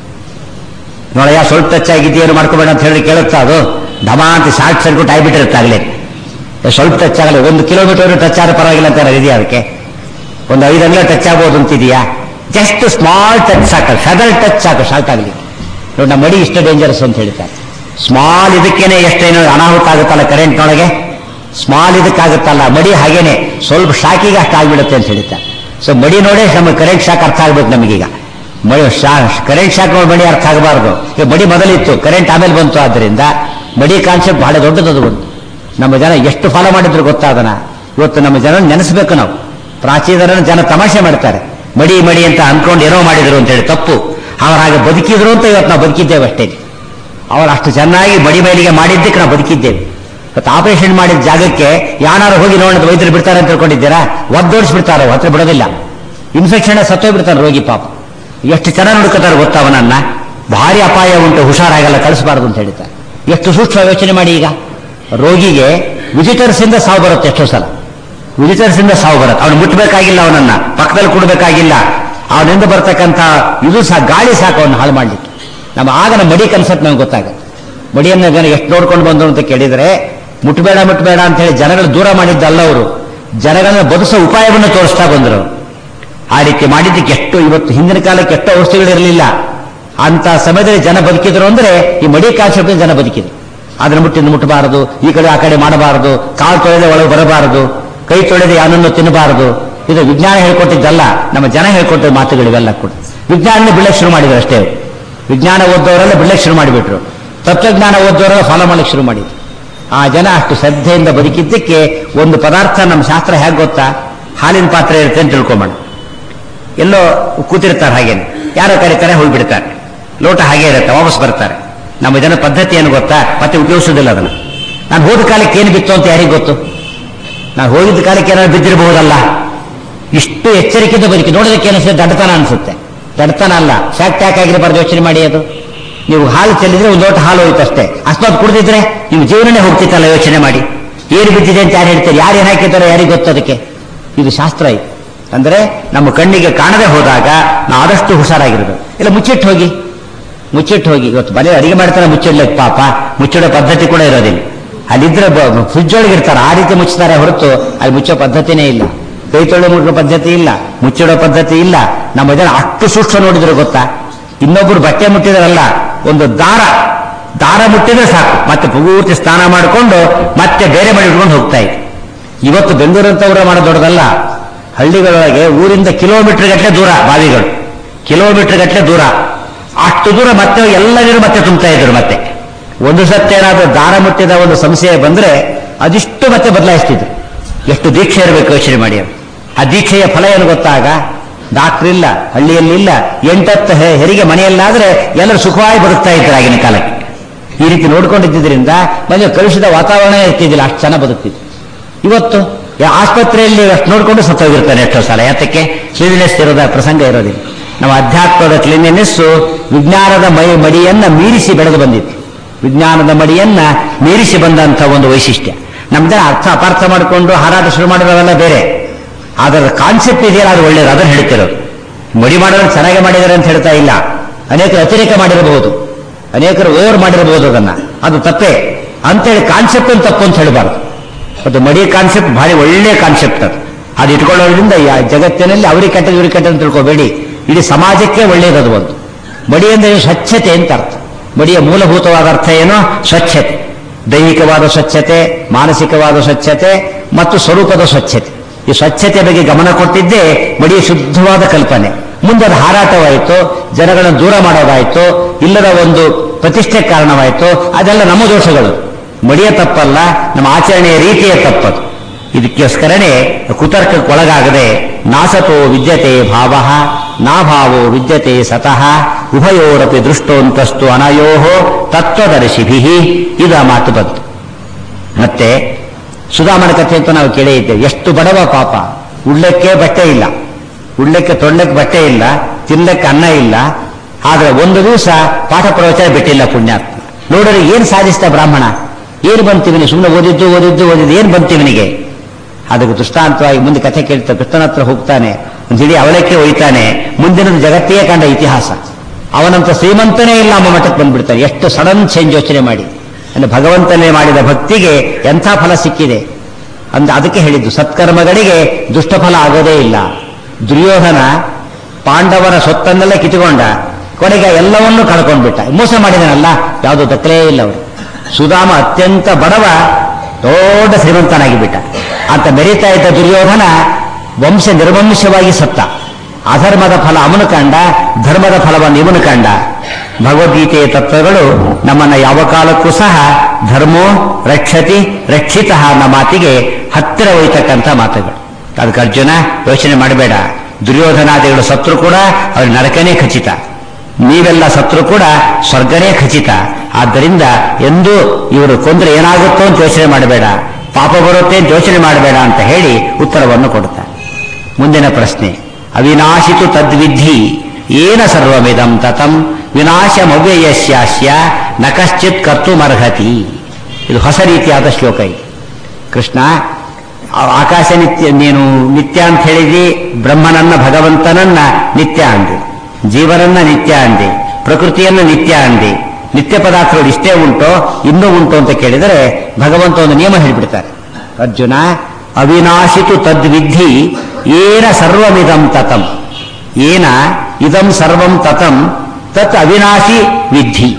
ನೋಡಯ್ಯ ಸ್ವಲ್ಪ ಟಚ್ ಆಗಿದೆಯೇನು ಮಾಡ್ಕೋಬೇಡ ಅಂತ ಹೇಳಿ ಕೇಳುತ್ತಾ ಅದು ಢಮ ಅಂತ ಶಾರ್ಟ್ ಸರ್ಕ್ಯೂಟ್ ಆಗಿಬಿಟ್ಟಿರುತ್ತೆ ಆಗಲೇ ಸ್ವಲ್ಪ ಟಚ್ ಆಗಲ್ಲ ಒಂದು ಕಿಲೋಮೀಟರ್ ಟಚ್ ಆದ್ರೆ ಪರವಾಗಿಲ್ಲ ಅಂತ ಇದೆಯಾ ಅದಕ್ಕೆ ಒಂದು ಐದು ಅಂಗಲ ಟಚ್ ಆಗ್ಬೋದು ಅಂತಿದೆಯಾ ಜಸ್ಟ್ ಸ್ಮಾಲ್ ಟಚ್ ಸಾಕು ಫೆದರ್ ಟಚ್ ಸಾಕು ಶಾರ್ಟ್ ಆಗಲಿ ನೋಡಿ ನಮ್ಮ ಮಡಿ ಇಷ್ಟು ಡೇಂಜರಸ್ ಅಂತ ಹೇಳ್ತಾರೆ ಸ್ಮಾಲ್ ಇದಕ್ಕೇನೆ ಎಷ್ಟೇನೋ ಅನಾಹುತ ಆಗುತ್ತಲ್ಲ ಕರೆಂಟ್ನೊಳಗೆ ಸ್ಮಾಲ್ ಇದಕ್ಕಾಗುತ್ತಲ್ಲ ಮಡಿ ಹಾಗೇನೆ ಸ್ವಲ್ಪ ಶಾಕಿಗೆ ಅಷ್ಟು ಆಗ್ಬಿಡುತ್ತೆ ಅಂತ ಹೇಳ್ತಾರೆ ಸೊ ಮಡಿ ನೋಡೇ ನಮ್ಮ ಕರೆಂಟ್ ಶಾಕ್ ಅರ್ಥ ಆಗ್ಬೇಕು ನಮಗೀಗ ಮಡಿ ಕರೆಂಟ್ ಶಾಕ್ ನೋಡಿ ಮಡಿ ಅರ್ಥ ಆಗಬಾರ್ದು ಈಗ ಮಡಿ ಮೊದಲಿತ್ತು ಕರೆಂಟ್ ಆಮೇಲೆ ಬಂತು ಆದ್ದರಿಂದ ಮಡಿ ಕಾನ್ಸೆಪ್ಟ್ ಬಹಳ ದೊಡ್ಡದದು ಒಂದು ನಮ್ಮ ಜನ ಎಷ್ಟು ಫಾಲೋ ಮಾಡಿದ್ರು ಗೊತ್ತಾ ಅದನ್ನ ಇವತ್ತು ನಮ್ಮ ಜನ ನೆನೆಸ್ಬೇಕು ನಾವು ಪ್ರಾಚೀನರನ್ನು ಜನ ತಮಾಷೆ ಮಾಡ್ತಾರೆ ಮಡಿ ಮಡಿ ಅಂತ ಅನ್ಕೊಂಡು ಏನೋ ಮಾಡಿದ್ರು ಅಂತ ಹೇಳಿ ತಪ್ಪು ಅವ್ರು ಹಾಗೆ ಬದುಕಿದ್ರು ಅಂತ ಇವತ್ತು ನಾವು ಬದುಕಿದ್ದೇವೆ ಅಷ್ಟೇ ಅವ್ರು ಅಷ್ಟು ಚೆನ್ನಾಗಿ ಮಡಿ ಮೇಲಿಗೆ ಮಾಡಿದ್ದಕ್ಕೆ ನಾವು ಬದುಕಿದ್ದೇವೆ ಇವತ್ತು ಆಪರೇಷನ್ ಮಾಡಿದ ಜಾಗಕ್ಕೆ ಯಾರು ಹೋಗಿ ನೋಡಿದ ವೈದ್ಯರು ಬಿಡ್ತಾರೆ ಅಂತ ತಿಳ್ಕೊಂಡಿದ್ದೀರಾ ಒದ್ದೋಡಿಸ್ಬಿಡ್ತಾರೆ ಹತ್ರ ಬಿಡೋದಿಲ್ಲ ಇನ್ಫೆಕ್ಷನ್ ಸತ್ತೋಗ್ಬಿಡ್ತಾನೆ ರೋಗಿ ಪಾಪ ಎಷ್ಟು ಚೆನ್ನಾಗಿ ನೋಡ್ಕೋತಾರೆ ಗೊತ್ತಾ ಅವನನ್ನ ಭಾರಿ ಅಪಾಯ ಉಂಟು ಹುಷಾರಾಗಲ್ಲ ಕಳಿಸಬಾರದು ಅಂತ ಹೇಳ್ತಾರೆ ಎಷ್ಟು ಸೂಕ್ಷ್ಮ ಯೋಚನೆ ಮಾಡಿ ಈಗ ರೋಗಿಗೆ ವಿಸಿಟರ್ಸ್ ಇಂದ ಸಾವು ಬರುತ್ತೆ ಎಷ್ಟೋ ಸಲ ವಿಸಿಟರ್ಸ್ ಇಂದ ಸಾವು ಬರುತ್ತೆ ಅವನು ಮುಟ್ಟಬೇಕಾಗಿಲ್ಲ ಅವನನ್ನ ಪಕ್ಕದಲ್ಲಿ ಕೊಡಬೇಕಾಗಿಲ್ಲ ಅವನಿಂದ ಬರ್ತಕ್ಕಂಥ ಇದು ಸಹ ಗಾಳಿ ಸಾಕು ಅವನು ಹಾಳು ಮಾಡ್ಲಿಕ್ಕೆ ನಮ್ಮ ಆಗ ನಮ್ಮ ಮಡಿ ಕನ್ಸೆಪ್ಟ್ ನಮ್ಗೆ ಗೊತ್ತಾಗುತ್ತೆ ಮಡಿಯನ್ನ ಜನ ಎಷ್ಟು ನೋಡ್ಕೊಂಡು ಬಂದರು ಅಂತ ಕೇಳಿದ್ರೆ ಮುಟ್ಬೇಡ ಮುಟ್ಬೇಡ ಅಂತ ಹೇಳಿ ಜನಗಳು ದೂರ ಮಾಡಿದ್ದಲ್ಲ ಅವರು ಜನಗಳನ್ನ ಬದುಕೋ ಉಪಾಯವನ್ನು ತೋರಿಸ್ತಾ ಬಂದರು ಅವ್ರು. ಆ ರೀತಿ ಮಾಡಿದ್ದಕ್ಕೆ ಎಷ್ಟು ಇವತ್ತು ಹಿಂದಿನ ಕಾಲಕ್ಕೆ ಎಷ್ಟೋ ಔಷಧಿಗಳಿರಲಿಲ್ಲ ಅಂತ ಸಮಯದಲ್ಲಿ ಜನ ಬದುಕಿದ್ರು ಅಂದ್ರೆ ಈ ಮಡಿ ಕಾನ್ಸೆಪ್ಟ್ ಜನ ಬದುಕಿದ್ರು ಅದನ್ನ ಮುಟ್ಟಿಂದ ಮುಟ್ಟಬಾರದು ಈ ಕಡೆ ಆ ಕಡೆ ಮಾಡಬಾರದು ಕಾಲು ತೊಳೆದ ಒಳಗೆ ಬರಬಾರದು ಕೈ ತೊಳೆದ ಯಾನನ್ನು ತಿನ್ನಬಾರದು ಇದು ವಿಜ್ಞಾನ ಹೇಳ್ಕೊಟ್ಟಿದ್ದಲ್ಲ ನಮ್ಮ ಜನ ಹೇಳ್ಕೊಟ್ಟಿದ್ದ ಮಾತುಗಳಿವೆಲ್ಲ ಕೂಡ ವಿಜ್ಞಾನ ಬಿಡಕ್ಕೆ ಶುರು ಮಾಡಿದ್ರು ಅಷ್ಟೇ ಅವ್ರು. ವಿಜ್ಞಾನ ಓದೋರೆಲ್ಲ ಬಿಡಕ್ಕೆ ಶುರು ಮಾಡಿಬಿಟ್ರು ತತ್ವಜ್ಞಾನ ಓದೋರೆಲ್ಲ ಫಾಲೋ ಮಾಡಕ್ಕೆ ಶುರು ಮಾಡಿದ್ರು ಆ ಜನ ಅಷ್ಟು ಶ್ರದ್ಧೆಯಿಂದ ಬದುಕಿದ್ದಕ್ಕೆ ಒಂದು ಪದಾರ್ಥ ನಮ್ಮ ಶಾಸ್ತ್ರ ಹೇಗೆ ಗೊತ್ತಾ ಹಾಲಿನ ಪಾತ್ರೆ ಇರುತ್ತೆ ಅಂತ ತಿಳ್ಕೊಂಬೋಣ ಎಲ್ಲೋ ಕೂತಿರ್ತಾರೆ ಹಾಗೇನೆ ಯಾರೋ ಕರೀತಾರೆ ಹೋಗ್ಬಿಡ್ತಾರೆ ಲೋಟ ಹಾಗೆ ಇರುತ್ತೆ ವಾಪಸ್ ಬರ್ತಾರೆ ನಮ್ಮ ಜನ ಪದ್ಧತಿ ಏನು ಗೊತ್ತಾ ಮತ್ತೆ ಉಪಯೋಗಿಸೋದಿಲ್ಲ ಅದನ್ನು ನಾನು ಹೋದ ಕಾಲಕ್ಕೆ ಏನು ಬಿತ್ತು ಅಂತ ಯಾರಿಗೆ ಗೊತ್ತು ನಾನು ಹೋಗಿದ್ದ ಕಾಲಕ್ಕೆ ಏನಾದ್ರು ಬಿದ್ದಿರಬಹುದಲ್ಲ ಇಷ್ಟು ಎಚ್ಚರಿಕೆಯಿಂದ ಬದುಕಿ ನೋಡೋದಕ್ಕೆ ಅನಿಸುತ್ತೆ ದಡ್ಡತನ ಅನಿಸುತ್ತೆ ತಡ್ತಾನ ಅಲ್ಲ ಫ್ಯಾಕ್ಟ್ ಯಾಕೆ ಆಗಿರಬಾರ್ದು ಯೋಚನೆ ಮಾಡಿ ಅದು ನೀವು ಹಾಲು ಚೆಲ್ಲಿದ್ರೆ ಒಂದು ಲೋಟ ಹಾಲು ಹೋಯ್ತು ಅಷ್ಟೇ ಅಸ್ಮಾತ್ ಕುಡಿದಿದ್ರೆ ನಿಮ್ಮ ಜೀವನನೇ ಹೋಗ್ತಿತ್ತಲ್ಲ ಯೋಚನೆ ಮಾಡಿ ಏನು ಬಿದ್ದಿದೆ ಅಂತ ಯಾರು ಹೇಳ್ತಾರೆ ಯಾರು ಏನು ಹಾಕಿದ್ದಾರೋ ಯಾರಿಗೆ ಗೊತ್ತು ಅದಕ್ಕೆ ಇದು ಶಾಸ್ತ್ರ ಇದು ಅಂದ್ರೆ ನಮ್ಮ ಕಣ್ಣಿಗೆ ಕಾಣದೆ ಹೋದಾಗ ನಾವು ಆದಷ್ಟು ಹುಷಾರಾಗಿರೋದು ಇಲ್ಲ ಮುಚ್ಚಿಟ್ಟು ಹೋಗಿ ಮುಚ್ಚಿಟ್ಟು ಹೋಗಿ ಇವತ್ತು ಮನೆ ಅಡಿಗೆ ಮಾಡ್ತಾನೆ ಮುಚ್ಚಿಡ್ಲಿಕ್ಕೆ ಪಾಪ ಮುಚ್ಚಿಡೋ ಪದ್ಧತಿ ಕೂಡ ಇರೋದಿಲ್ಲ ಅಲ್ಲಿದ್ರೆ ಫ್ರಿಜ್ ಒಳಗೆ ಇರ್ತಾರೆ ಆ ರೀತಿ ಮುಚ್ಚುತ್ತಾರೆ ಹೊರತು ಅಲ್ಲಿ ಮುಚ್ಚೋ ಪದ್ಧತಿನೇ ಇಲ್ಲ ಕೈ ತೊಳೆ ಮುಟ್ಟೋ ಪದ್ಧತಿ ಇಲ್ಲ ಮುಚ್ಚಿಡೋ ಪದ್ಧತಿ ಇಲ್ಲ ನಮ್ಮ ಜನ ಅಷ್ಟು ಸೂಕ್ಷ್ಮ ನೋಡಿದ್ರೆ ಗೊತ್ತಾ ಇನ್ನೊಬ್ರು ಬಟ್ಟೆ ಮುಟ್ಟಿದ್ರಲ್ಲ ಒಂದು ದಾರ ದಾರ ಮುಟ್ಟಿದ್ರೆ ಸಾಕು ಮತ್ತೆ ಪೂರ್ತಿ ಸ್ನಾನ ಮಾಡಿಕೊಂಡು ಮತ್ತೆ ಬೇರೆ ಮಾಡಿ ಇಟ್ಕೊಂಡು ಹೋಗ್ತಾ ಇತ್ತು ಇವತ್ತು ಬೆಂಗಳೂರಂತವ್ರ ಮಾಡೋ ದೊಡ್ಡದಲ್ಲ ಹಳ್ಳಿಗಳೊಳಗೆ ಊರಿಂದ ಕಿಲೋಮೀಟರ್ ಗಟ್ಟಲೆ ದೂರ ಬಾವಿಗಳು ಕಿಲೋಮೀಟರ್ ಗಟ್ಟಲೆ ದೂರ ಅಷ್ಟು ದೂರ ಮತ್ತೆ ಎಲ್ಲ ನೀರು ಮತ್ತೆ ತುಂಬ್ತಾ ಇದ್ರು ಮತ್ತೆ ಒಂದು ಸತ್ತೇನಾದ್ರೂ ದಾರ ಮುಟ್ಟಿದ ಒಂದು ಸಂಶಯ ಬಂದ್ರೆ ಅದಿಷ್ಟು ಮತ್ತೆ ಬದಲಾಯಿಸ್ತಿದ್ರು ಎಷ್ಟು ದೀಕ್ಷೆ ಇರಬೇಕು ಯೋಚನೆ ಮಾಡಿ ಅವ್ರು. ಆ ದೀಕ್ಷೆಯ ಫಲ ಏನು ಗೊತ್ತಾಗ ಡಾಕ್ಟರ್ ಇಲ್ಲ ಹಳ್ಳಿಯಲ್ಲಿ ಇಲ್ಲ ಎಂಟತ್ತು ಹೆ- ಹೆರಿಗೆ ಮನೆಯಲ್ಲಾದ್ರೆ ಎಲ್ಲರೂ ಸುಖವಾಗಿ ಬದುಕ್ತಾ ಇದ್ರು ಆಗಿನ ಕಾಲಕ್ಕೆ ಈ ರೀತಿ ನೋಡ್ಕೊಂಡಿದ್ದರಿಂದ ಮನೆ ಕಲುಷಿತ ವಾತಾವರಣ ಇರ್ತಿದ್ದಿಲ್ಲ ಅಷ್ಟು ಚೆನ್ನಾಗಿ ಬದುಕ್ತಿದ್ರು ಇವತ್ತು ಯಾ- ಆಸ್ಪತ್ರೆಯಲ್ಲಿ ಅಷ್ಟು ನೋಡ್ಕೊಂಡು ಸತ್ತೋಗಿರ್ತಾನೆ ಎಷ್ಟೋ ಸಲ ಯಾತಕ್ಕೆ ಕ್ಲೀನಿನೆಸ್ ಇರೋದ ಪ್ರಸಂಗ ಇರೋದಿಲ್ಲ ನಮ್ಮ ಅಧ್ಯಾತ್ಮದ ಕ್ಲೀನಿನೆಸ್ಸು ವಿಜ್ಞಾನದ ಮೈ ಮಡಿಯನ್ನ ಮೀರಿಸಿ ಬೆಳೆದು ಬಂದಿತ್ತು ವಿಜ್ಞಾನದ ಮಡಿಯನ್ನ ಮೀರಿಸಿ ಬಂದಂಥ ಒಂದು ವೈಶಿಷ್ಟ್ಯ ನಮ್ದೇ ಅರ್ಥ ಅಪಾರ್ಥ ಮಾಡಿಕೊಂಡು ಹಾರಾಟ ಶುರು ಮಾಡಿರೋವೆಲ್ಲ ಬೇರೆ ಅದರ ಕಾನ್ಸೆಪ್ಟ್ ಇದೆಯಲ್ಲ ಅದು ಒಳ್ಳೇದು ಅದನ್ನು ಹೇಳ್ತಿರೋದು ಮಡಿ ಮಾಡೋದು ಚೆನ್ನಾಗಿ ಮಾಡಿದ್ದಾರೆ ಅಂತ ಹೇಳ್ತಾ ಇಲ್ಲ ಅನೇಕರು ಅತಿರೇಕ ಮಾಡಿರಬಹುದು ಅನೇಕರು ಓವರ್ ಮಾಡಿರಬಹುದು ಅದನ್ನ ಅದು ತಪ್ಪೇ ಅಂತೇಳಿ ಕಾನ್ಸೆಪ್ಟ್ ಅಂತ ತಪ್ಪು ಅಂತ ಹೇಳಬಾರ್ದು ಅದು ಮಡಿ ಕಾನ್ಸೆಪ್ಟ್ ಭಾರಿ ಒಳ್ಳೆ ಕಾನ್ಸೆಪ್ಟ್ ಅದು ಅದು ಇಟ್ಕೊಳ್ಳೋದ್ರಿಂದ ಯಾ- ಜಗತ್ತಿನಲ್ಲಿ ಅವ್ರಿಗೆ ಕೆಟ್ಟದ್ದು ಇವ್ರಿಗೆ ಕೆಟ್ಟದ್ದು ಅಂತ ತಿಳ್ಕೊಬೇಡಿ ಇಡೀ ಸಮಾಜಕ್ಕೆ ಒಳ್ಳೆಯದದು ಒಂದು ಮಡಿ ಅಂದರೆ ಸ್ವಚ್ಛತೆ ಅಂತ ಅರ್ಥ ಮಡಿಯ ಮೂಲಭೂತವಾದ ಅರ್ಥ ಏನು ಸ್ವಚ್ಛತೆ ದೈಹಿಕವಾದ ಸ್ವಚ್ಛತೆ ಮಾನಸಿಕವಾದ ಸ್ವಚ್ಛತೆ ಮತ್ತು ಸ್ವರೂಪದ ಸ್ವಚ್ಛತೆ ಈ ಸ್ವಚ್ಛತೆ ಬಗ್ಗೆ ಗಮನ ಕೊಟ್ಟಿದ್ದೇ ಮಡಿಯ ಶುದ್ಧವಾದ ಕಲ್ಪನೆ ಮುಂದೆ ಅದು ಹಾರಾಟವಾಯಿತು ಜನಗಳನ್ನು ದೂರ ಮಾಡೋದಾಯಿತು ಇಲ್ಲದ ಒಂದು ಪ್ರತಿಷ್ಠೆ ಕಾರಣವಾಯಿತು ಅದೆಲ್ಲ ನಮ್ಮ ದೋಷಗಳು ಮಡಿಯ ತಪ್ಪಲ್ಲ ನಮ್ಮ ಆಚರಣೆಯ ರೀತಿಯ ತಪ್ಪದು ಇದಕ್ಕೋಸ್ಕರನೇ ಕುತರ್ಕಕ್ಕೆ ಒಳಗಾಗದೆ ನಾಸತೋ ವಿದ್ಯತೆ ಭಾವ ನಾಭಾವೋ ವಿದ್ಯತೆ ಸತಃ ಉಭಯೋರಪಿ ದೃಷ್ಟೋಂತಸ್ತು ಅನಯೋ ತತ್ವದರ್ಶಿಭಿ ಇದು ಆ ಮಾತು ಬಂತು ಮತ್ತೆ ಸುಧಾಮನ ಕಥೆ ಅಂತ ನಾವು ಕೇಳೇ ಇದ್ದೇವೆ ಎಷ್ಟು ಬಡವ ಪಾಪ ಉಡ್ಲಕ್ಕೆ ಬಟ್ಟೆ ಇಲ್ಲ ಉಡ್ಲಕ್ಕೆ ತೊಡ್ಲಕ್ಕೆ ಬಟ್ಟೆ ಇಲ್ಲ ತಿನ್ಲಕ್ಕೆ ಅನ್ನ ಇಲ್ಲ ಆದ್ರೆ ಒಂದು ದಿವಸ ಪಾಠ ಪ್ರವಚನ ಬಿಟ್ಟಿಲ್ಲ ಪುಣ್ಯಾತ್ಮ ನೋಡ್ರಿ ಏನ್ ಸಾಧಿಸಿದ ಬ್ರಾಹ್ಮಣ ಏನು ಬಂತಿವನಿ ಸುಮ್ಮನೆ ಓದಿದ್ದು ಓದಿದ್ದು ಓದಿದ್ದು ಏನ್ ಬಂತಿವನಿಗೆ ಅದಕ್ಕೆ ದೃಷ್ಟಾಂತವಾಗಿ ಮುಂದೆ ಕಥೆ ಕೇಳ್ತಾ ಕೃಷ್ಣನ ಹತ್ರ ಹೋಗ್ತಾನೆ ಒಂದು ಹಿಡಿ ಅವಳಕ್ಕೆ ಒಯ್ತಾನೆ ಮುಂದಿನದು ಜಗತ್ತೇ ಕಂಡ ಇತಿಹಾಸ ಅವನಂತ ಶ್ರೀಮಂತನೇ ಇಲ್ಲ ಅಮ್ಮ ಮಠಕ್ಕೆ ಬಂದ್ಬಿಡ್ತಾನೆ ಎಷ್ಟು ಸಡನ್ ಚೇಂಜ್ ಯೋಚನೆ ಮಾಡಿ ಅಂದ್ರೆ ಭಗವಂತನೇ ಮಾಡಿದ ಭಕ್ತಿಗೆ ಎಂಥ ಫಲ ಸಿಕ್ಕಿದೆ ಅಂದ ಅದಕ್ಕೆ ಹೇಳಿದ್ದು ಸತ್ಕರ್ಮಗಳಿಗೆ ದುಷ್ಟಫಲ ಆಗೋದೇ ಇಲ್ಲ ದುರ್ಯೋಧನ ಪಾಂಡವರ ಸೊತ್ತನ್ನೆಲ್ಲ ಕಿತ್ತುಕೊಂಡ ಕೊನೆಗೆ ಎಲ್ಲವನ್ನೂ ಕಳ್ಕೊಂಡ್ಬಿಟ್ಟ ಮೋಸ ಮಾಡಿದನಲ್ಲ ಯಾವುದು ದಕ್ಕಲೇ ಇಲ್ಲ ಅವರು ಸುಧಾಮ ಅತ್ಯಂತ ಬಡವ ದೊಡ್ಡ ಶ್ರೀಮಂತನಾಗಿ ಬಿಟ್ಟ ಅಂತ ಮೆರೀತಾ ಇದ್ದ ದುರ್ಯೋಧನ ವಂಶ ನಿರ್ವಂಶವಾಗಿ ಸತ್ತ ಅಧರ್ಮದ ಫಲ ಅವನು ಕಂಡ ಧರ್ಮದ ಫಲವನ್ನು ಇವನು ಕಂಡ ಭಗವದ್ಗೀತೆಯ ತತ್ವಗಳು ನಮ್ಮನ್ನ ಯಾವ ಕಾಲಕ್ಕೂ ಸಹ ಧರ್ಮೋ ರಕ್ಷತಿ ರಕ್ಷಿತ ಅನ್ನೋ ಮಾತಿಗೆ ಹತ್ತಿರ ಒಯ್ತಕ್ಕಂಥ ಮಾತುಗಳು ಅದಕ್ಕೆ ಅರ್ಜುನ ಯೋಚನೆ ಮಾಡಬೇಡ ದುರ್ಯೋಧನಾದಿಗಳು ಸತ್ರು ಕೂಡ ಅವ್ರ ನರಕನೇ ಖಚಿತ ನೀವೆಲ್ಲ ಸತ್ರು ಕೂಡ ಸ್ವರ್ಗನೇ ಖಚಿತ ಆದ್ದರಿಂದ ಎಂದೂ ಇವರು ಕೊಂದ್ರೆ ಏನಾಗುತ್ತೋ ಅಂತ ಯೋಚನೆ ಮಾಡಬೇಡ ಪಾಪ ಬರುತ್ತೆ ಅಂತ ಯೋಚನೆ ಮಾಡಬೇಡ ಅಂತ ಹೇಳಿ ಉತ್ತರವನ್ನು ಕೊಡುತ್ತಾರೆ ಮುಂದಿನ ಪ್ರಶ್ನೆ ಅವಿನಾಶಿತು ತದ್ವಿಧಿ ಏನ ಸರ್ವಮಿದಂ ತತಂ ವಿನಾಶಮವ್ಯಯಸ್ಯಾಸ್ಯ ನ ಕಶ್ಚಿತ್ ಕರ್ತುಮರ್ಹತಿ ಇದು ಹೊಸ ರೀತಿಯಾದ ಶ್ಲೋಕ ಇದು ಕೃಷ್ಣ ಆ- ಆಕಾಶ ನಿತ್ಯ ನೀನು ನಿತ್ಯ ಅಂತ ಹೇಳಿದಿ ಬ್ರಹ್ಮನನ್ನ ಭಗವಂತನನ್ನ ನಿತ್ಯ ಅಂದೆ ಜೀವನನ್ನ ನಿತ್ಯ ಅಂದೆ ಪ್ರಕೃತಿಯನ್ನ ನಿತ್ಯ ಅಂದೆ ನಿತ್ಯ ಪದಾರ್ಥಗಳು ಇಷ್ಟೇ ಉಂಟೋ ಇನ್ನೂ ಉಂಟು ಅಂತ ಕೇಳಿದರೆ ಭಗವಂತ ಒಂದು ನಿಯಮ ಹೇಳಿಬಿಡ್ತಾರೆ ಅರ್ಜುನ ಅವಿನಾಶಿತು ತದ್ವಿಧಿ ಏನ ಸರ್ವಮಿದಂ ತತಂ ಏನ ಇದಂ ಸರ್ವಂ ತತಂ ತತ್ ಅವಿನಾಶಿ ವಿಧಿ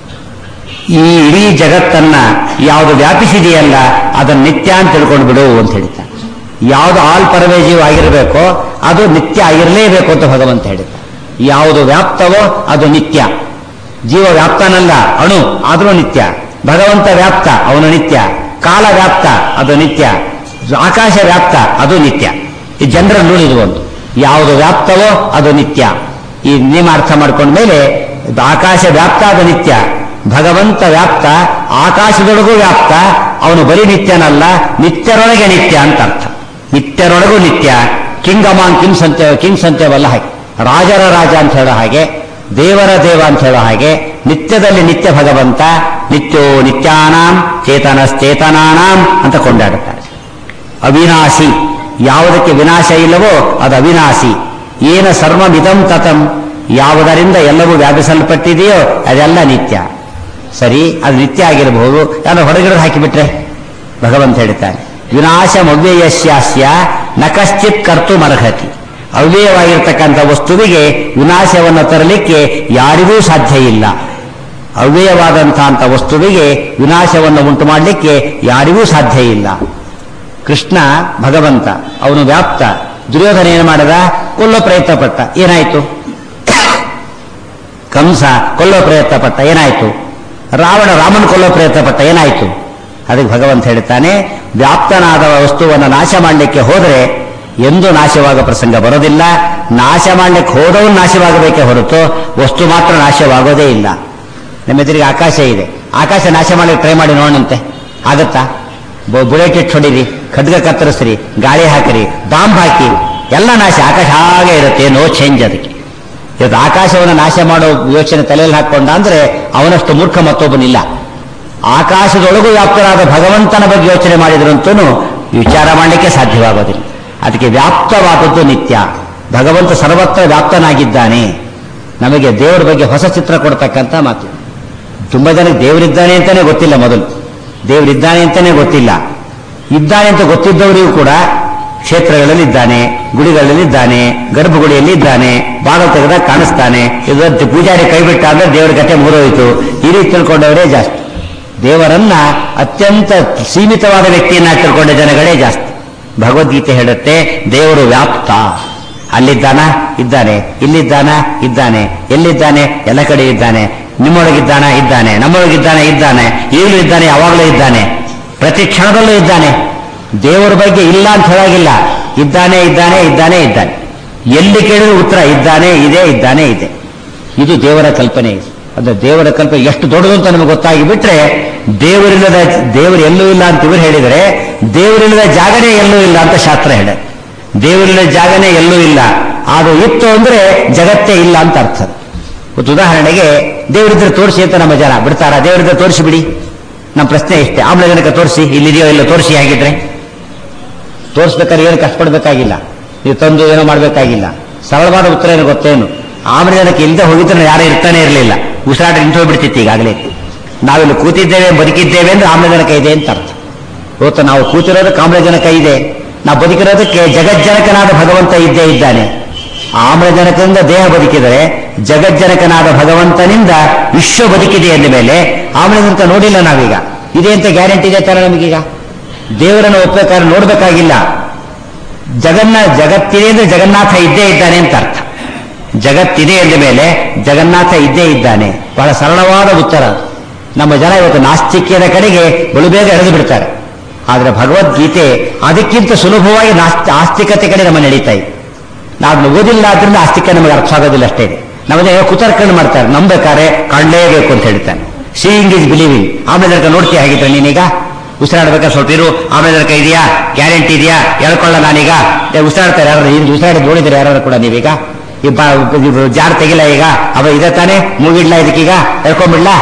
ಈ ಇಡೀ ಜಗತ್ತನ್ನ ಯಾವುದು ವ್ಯಾಪಿಸಿದೆಯಲ್ಲ ಅದನ್ನು ನಿತ್ಯ ಅಂತ ತಿಳ್ಕೊಂಡು ಬಿಡು ಅಂತ ಹೇಳ್ತಾನೆ ಯಾವುದು ಆಲ್ ಪರವೇಜೀವ್ ಆಗಿರಬೇಕೋ ಅದು ನಿತ್ಯ ಆಗಿರಲೇಬೇಕು ಅಂತ ಭಗವಂತ ಹೇಳಿದ ಯಾವುದು ವ್ಯಾಪ್ತವೋ ಅದು ನಿತ್ಯ ಜೀವ ವ್ಯಾಪ್ತನಲ್ಲ ಅಣು ಆದರೂ ನಿತ್ಯ ಭಗವಂತ ವ್ಯಾಪ್ತ ಅವನು ನಿತ್ಯ ಕಾಲ ವ್ಯಾಪ್ತ ಅದು ನಿತ್ಯ ಆಕಾಶ ವ್ಯಾಪ್ತ ಅದು ನಿತ್ಯ ಈ ಜನರಲ್ ರೂಲ್ ಇದು ಒಂದು ಯಾವುದು ವ್ಯಾಪ್ತವೋ ಅದು ನಿತ್ಯ ಈ ನಿಯಮ ಅರ್ಥ ಮಾಡ್ಕೊಂಡ ಮೇಲೆ ಆಕಾಶ ವ್ಯಾಪ್ತ ಅದು ನಿತ್ಯ ಭಗವಂತ ವ್ಯಾಪ್ತ ಆಕಾಶದೊಳಗೂ ವ್ಯಾಪ್ತ ಅವನು ಬರೀ ನಿತ್ಯನಲ್ಲ ನಿತ್ಯರೊಳಗೆ ನಿತ್ಯ ಅಂತ ಅರ್ಥ ನಿತ್ಯರೊಳಗೂ ನಿತ್ಯ ಕಿಂಗ್ ಅಮಾಂಗ್ ಕಿಂಗ್ಸ್ ಅಂತ ಕಿಂಗ್ಸ್ ಅಂತೇವಲ್ಲ ಹಾಗೆ ರಾಜರ ರಾಜ ಅಂತ ಹೇಳೋ ಹಾಗೆ ದೇವರ ದೇವ ಅಂತ ಹೇಳೋ ಹಾಗೆ ನಿತ್ಯದಲ್ಲಿ ನಿತ್ಯ ಭಗವಂತ ನಿತ್ಯೋ ನಿತ್ಯಾನಾಂ ಚೇತನಶ್ಚೇತನಾನಾಂ ಅಂತ ಕೊಂಡಾಡುತ್ತಾರೆ ಅವಿನಾಶಿ ಯಾವುದಕ್ಕೆ ವಿನಾಶ ಇಲ್ಲವೋ ಅದು ಅವಿನಾಶಿ ಏನ ಸರ್ವಮಿದಂ ತತಂ ಯಾವುದರಿಂದ ಎಲ್ಲವೂ ವ್ಯಾಪಿಸಲ್ಪಟ್ಟಿದೆಯೋ ಅದೆಲ್ಲ ನಿತ್ಯ ಸರಿ ಅದು ನಿತ್ಯ ಆಗಿರಬಹುದು ಯಾರು ಹೊರಗಡೆ ಹಾಕಿಬಿಟ್ರೆ ಭಗವಂತ ಹೇಳ್ತಾನೆ ವಿನಾಶ ಅವ್ಯಯಸ್ಯಾಸ್ಯ ನ ಕಶ್ಚಿತ್ ಕರ್ತು ಮರ್ಹತಿ ಅವ್ಯಯವಾಗಿರ್ತಕ್ಕಂಥ ವಸ್ತುವಿಗೆ ವಿನಾಶವನ್ನು ತರಲಿಕ್ಕೆ ಯಾರಿಗೂ ಸಾಧ್ಯ ಇಲ್ಲ ಅವ್ಯಯವಾದಂತಹ ವಸ್ತುವಿಗೆ ವಿನಾಶವನ್ನು ಉಂಟು ಮಾಡಲಿಕ್ಕೆ ಯಾರಿಗೂ ಸಾಧ್ಯ ಇಲ್ಲ ಕೃಷ್ಣ ಭಗವಂತ ಅವನು ವ್ಯಾಪ್ತ ದುರ್ಯೋಧನ ಏನು ಮಾಡಿದ ಕೊಲ್ಲೋ ಪ್ರಯತ್ನ ಪಟ್ಟ ಏನಾಯ್ತು ಕಂಸ ಕೊಲ್ಲೋ ಪ್ರಯತ್ನ ಪಟ್ಟ ಏನಾಯ್ತು ರಾವಣ ರಾಮನ್ ಕೊಲ್ಲೋ ಪ್ರಯತ್ನ ಪಟ್ಟ ಏನಾಯ್ತು ಅದಕ್ಕೆ ಭಗವಂತ ಹೇಳ್ತಾನೆ ವ್ಯಾಪ್ತನಾದ ವಸ್ತುವನ್ನು ನಾಶ ಮಾಡಲಿಕ್ಕೆ ಹೋದರೆ ಎಂದು ನಾಶವಾಗ ಪ್ರಸಂಗ ಬರೋದಿಲ್ಲ ನಾಶ ಮಾಡಲಿಕ್ಕೆ ಹೋದವನು ನಾಶವಾಗಬೇಕೇ ಹೊರತು ವಸ್ತು ಮಾತ್ರ ನಾಶವಾಗೋದೇ ಇಲ್ಲ ನಮ್ಮ ಎದುರಿಗೆ ಆಕಾಶ ಇದೆ ಆಕಾಶ ನಾಶ ಮಾಡಲಿಕ್ಕೆ ಟ್ರೈ ಮಾಡಿ ನೋಡಂತೆ ಆಗತ್ತಾ ಬುಲೆಟ್ ಇಟ್ಟು ಹೊಡಿರಿ ಖಡ್ಗ ಕತ್ತರಿಸ್ರಿ ಗಾಳಿ ಹಾಕಿರಿ ಬಾಂಬ್ ಹಾಕಿ ಎಲ್ಲ ನಾಶ ಆಕಾಶ ಹಾಗೆ ಇರುತ್ತೆ ನೋ ಚೇಂಜ್ ಅದಕ್ಕೆ ಇವತ್ತು ಆಕಾಶವನ್ನು ನಾಶ ಮಾಡೋ ಯೋಚನೆ ತಲೆಯಲ್ಲಿ ಹಾಕೊಂಡ ಅಂದ್ರೆ ಅವನಷ್ಟು ಮೂರ್ಖ ಮತ್ತೊಬ್ಬನಿಲ್ಲ ಆಕಾಶದೊಳಗೂ ವ್ಯಾಪ್ತರಾದ ಭಗವಂತನ ಬಗ್ಗೆ ಯೋಚನೆ ಮಾಡಿದ್ರಂತೂ ವಿಚಾರ ಮಾಡಲಿಕ್ಕೆ ಸಾಧ್ಯವಾಗೋದಿಲ್ಲ ಅದಕ್ಕೆ ವ್ಯಾಪ್ತವಾದದ್ದು ನಿತ್ಯ ಭಗವಂತ ಸರ್ವತ್ರ ವ್ಯಾಪ್ತನಾಗಿದ್ದಾನೆ ನಮಗೆ ದೇವರ ಬಗ್ಗೆ ಹೊಸ ಚಿತ್ರ ಕೊಡ್ತಕ್ಕಂಥ ಮಾತು ತುಂಬಾ ಜನಕ್ಕೆ ದೇವರಿದ್ದಾನೆ ಅಂತಾನೆ ಗೊತ್ತಿಲ್ಲ ಮೊದಲು ದೇವರಿದ್ದಾನೆ ಅಂತಾನೆ ಗೊತ್ತಿಲ್ಲ ಇದ್ದಾನೆ ಅಂತ ಗೊತ್ತಿದ್ದವರಿಗೂ ಕೂಡ ಕ್ಷೇತ್ರಗಳಲ್ಲಿ ಇದ್ದಾನೆ ಗುಡಿಗಳಲ್ಲಿ ಇದ್ದಾನೆ ಗರ್ಭಗುಡಿಯಲ್ಲಿ ಇದ್ದಾನೆ ಬಾಗಿಲು ತೆಗೆದಾಗ ಕಾಣಿಸ್ತಾನೆ ಇದು ಪೂಜಾರಿ ಕೈ ಬಿಟ್ಟ ಅಂದ್ರೆ ದೇವರ ಕತೆ ಮುಗಿದೋಯ್ತು ಈ ರೀತಿ ತಿಳ್ಕೊಂಡವರೇ ಜಾಸ್ತಿ ದೇವರನ್ನ ಅತ್ಯಂತ ಸೀಮಿತವಾದ ವ್ಯಕ್ತಿಯನ್ನ ತಿಳ್ಕೊಂಡ ಜನಗಳೇ ಜಾಸ್ತಿ ಭಗವದ್ಗೀತೆ ಹೇಳುತ್ತೆ ದೇವರು ವ್ಯಾಪ್ತ ಅಲ್ಲಿದ್ದಾನ ಇದ್ದಾನೆ ಇಲ್ಲಿದ್ದಾನ ಇದ್ದಾನೆ ಎಲ್ಲಿದ್ದಾನೆ ಎಲ್ಲ ಕಡೆ ಇದ್ದಾನೆ ನಿಮ್ಮೊಳಗಿದ್ದಾನ ಇದ್ದಾನೆ ನಮ್ಮೊಳಗಿದ್ದಾನೆ ಇದ್ದಾನೆ ಈಗಲೂ ಇದ್ದಾನೆ ಯಾವಾಗಲೂ ಇದ್ದಾನೆ ಪ್ರತಿ ಕ್ಷಣದಲ್ಲೂ ಇದ್ದಾನೆ ದೇವರ ಬಗ್ಗೆ ಇಲ್ಲ ಅಂತ ಹೇಳಾಗಿಲ್ಲ ಇದ್ದಾನೆ ಇದ್ದಾನೆ ಇದ್ದಾನೆ ಇದ್ದಾನೆ ಎಲ್ಲಿ ಕೇಳಿದ್ರು ಉತ್ತರ ಇದ್ದಾನೆ ಇದೆ ಇದ್ದಾನೆ ಇದೆ ಇದು ದೇವರ ಕಲ್ಪನೆ ಅದು ದೇವರ ಕಲ್ಪನೆ ಎಷ್ಟು ದೊಡ್ಡದು ಅಂತ ನಮಗೆ ಗೊತ್ತಾಗಿ ಬಿಟ್ರೆ ದೇವರಿಲ್ಲದ ದೇವರು ಎಲ್ಲೂ ಇಲ್ಲ ಅಂತ ಇವರು ಹೇಳಿದರೆ ದೇವರಿಲ್ಲದ ಜಾಗನೇ ಎಲ್ಲೂ ಇಲ್ಲ ಅಂತ ಶಾಸ್ತ್ರ ಹೇಳ ದೇವರಿಲ್ಲದ ಜಾಗನೇ ಎಲ್ಲೂ ಇಲ್ಲ ಅದು ಇತ್ತು ಅಂದ್ರೆ ಜಗತ್ತೇ ಇಲ್ಲ ಅಂತ ಅರ್ಥ ಒಂದು ಉದಾಹರಣೆಗೆ ದೇವರಿದ್ರೆ ತೋರಿಸಿ ಅಂತ ನಮ್ಮ ಜನ ಬಿಡ್ತಾರ ದೇವರಿದ್ರೆ ತೋರಿಸಿ ಬಿಡಿ ನಮ್ಮ ಪ್ರಶ್ನೆ ಇಷ್ಟೇ ಆಮ್ಲಜನಕ ತೋರಿಸಿ ಇಲ್ಲಿದೆಯೋ ಇಲ್ಲ ತೋರಿಸಿ ಹಾಗಿದ್ರೆ ತೋರಿಸ್ಬೇಕಾದ್ರೆ ಏನು ಕಷ್ಟಪಡಬೇಕಾಗಿಲ್ಲ ನೀವು ತಂದು ಏನೋ ಮಾಡಬೇಕಾಗಿಲ್ಲ ಸರಳವಾದ ಉತ್ತರ ಏನು ಗೊತ್ತೇನು ಆಮ್ಲಜನಕ ಇಲ್ಲದೆ ಹೋಗಿದ್ರೆ ಯಾರು ಇರ್ತಾನೆ ಇರಲಿಲ್ಲ ಉಸಿರಾಟ ನಿಂತು ಹೋಗ್ಬಿಡ್ತಿತ್ತು ಈಗಾಗಲೇ ನಾವಿಲ್ಲಿ ಕೂತಿದ್ದೇವೆ ಬದುಕಿದ್ದೇವೆ ಅಂದ್ರೆ ಆಮ್ಲಜನಕ ಇದೆ ಅಂತ ಅರ್ಥ ಇವತ್ತು ನಾವು ಕೂತಿರೋದಕ್ಕೆ ಆಮ್ಲಜನಕ ಇದೆ ನಾವು ಬದುಕಿರೋದಕ್ಕೆ ಜಗಜ್ಜನಕನಾದ ಭಗವಂತ ಇದ್ದೇ ಇದ್ದಾನೆ ಆಮ್ಲಜನಕದಿಂದ ದೇಹ ಬದುಕಿದರೆ ಜಗಜ್ಜನಕನಾದ ಭಗವಂತನಿಂದ ವಿಶ್ವ ಬದುಕಿದೆ ಎಂದ ಮೇಲೆ ಆಮ್ಲಜನಕ ನೋಡಿಲ್ಲ ನಾವೀಗ ಇದೆ ಅಂತ ಗ್ಯಾರಂಟಿ ಇದೆ ತರ ನಮಗೀಗ ದೇವರನ್ನು ಒಪ್ಪಬೇಕಾದ್ರೆ ನೋಡ್ಬೇಕಾಗಿಲ್ಲ ಜಗನ್ನ ಜಗತ್ತಿದೆ ಅಂದ್ರೆ ಜಗನ್ನಾಥ ಇದ್ದೇ ಇದ್ದಾನೆ ಅಂತ ಅರ್ಥ ಜಗತ್ತಿದೆ ಎಂದ ಮೇಲೆ ಜಗನ್ನಾಥ ಇದ್ದೇ ಇದ್ದಾನೆ ಬಹಳ ಸರಳವಾದ ಉತ್ತರ ನಮ್ಮ ಜನ ಇವತ್ತು ನಾಸ್ತಿಕ್ಯದ ಕಡೆಗೆ ಬಲು ಬೇಗ ಎಳೆದು ಬಿಡ್ತಾರೆ ಆದರೆ ಭಗವದ್ಗೀತೆ ಅದಕ್ಕಿಂತ ಸುಲಭವಾಗಿ ನಾಸ್ತಿ ಆಸ್ತಿಕತೆ ಕಡೆ ನಮ್ಮ ನಡೀತಾ ಇದೆ ನಾವು ಓದಿಲ್ಲ ಆದ್ರಿಂದ ಆಸ್ತಿಕ ನಮಗೆ ಅರ್ಥ ಆಗೋದಿಲ್ಲ ಅಷ್ಟೇ ನಮ್ಮದೇ ಕುತರ್ಕಣೆ ಮಾಡ್ತಾರೆ ನಂಬೇಕಾರೆ ಕಾಣಲೇಬೇಕು ಅಂತ ಹೇಳ್ತಾನೆ ಸೀಯಿಂಗ್ ಇಸ್ ಬಿಲೀವಿಂಗ್ ಆಮೇಲೆ ನೋಡ್ತೀಯ ಹಾಗಿದ್ರೆ ನೀನೀಗ ಉಸಿರಾಡ್ಬೇಕಾದ್ರೆ ಸ್ವಲ್ಪ ಇರು ಆಮೇಲೆ ಇದೆಯಾ ಗ್ಯಾರಂಟಿ ಇದೆಯಾ ಹೇಳ್ಕೊಳ್ಳ ನಾನೀಗ ಏ, ಉಸಿರಾಡ್ತಾರೆ ಯಾರು ಹಿಂದೆ ಉಸಿರಾಡಿ ನೋಡಿದ್ರೆ ಯಾರು ಕೂಡ ನೀವೀಗ ಈ ಬಾ- ಇದು ಜಾರ್ ತೆಗಿಲ್ಲ ಈಗ ಅವ ಇದೆ ತಾನೆ ಮೂಗಿಡ್ಲಾ ಇದಕ್ಕೀಗ ಹೇಳ್ಕೊಂಬಿಡ್ಲಾ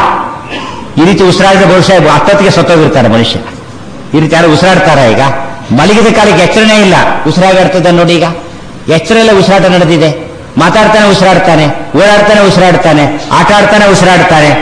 ಈ ರೀತಿ ಉಸಿರಾಡಿದ ಬಹುಶಃ ಅಷ್ಟೊತ್ತಿಗೆ ಸತ್ತೋಗಿರ್ತಾರೆ ಮನುಷ್ಯ ಈ ರೀತಿ ಯಾರು ಉಸಿರಾಡ್ತಾರ ಈಗ ಮಲಗಿದ ಕಾಲಕ್ಕೆ ಎಚ್ಚರನೇ ಇಲ್ಲ ಉಸಿರಾಗಾಡ್ತದೆ ನೋಡಿ ಈಗ ಎಚ್ಚರ ಇಲ್ಲ ಉಸಿರಾಟ ನಡೆದಿದೆ ಮಾತಾಡ್ತಾನೆ ಉಸಿರಾಡ್ತಾನೆ ಓಡಾಡ್ತಾನೆ ಉಸಿರಾಡ್ತಾನೆ ಆಟ ಆಡ್ತಾನೆ ಉಸಿರಾಡ್ತಾನೆ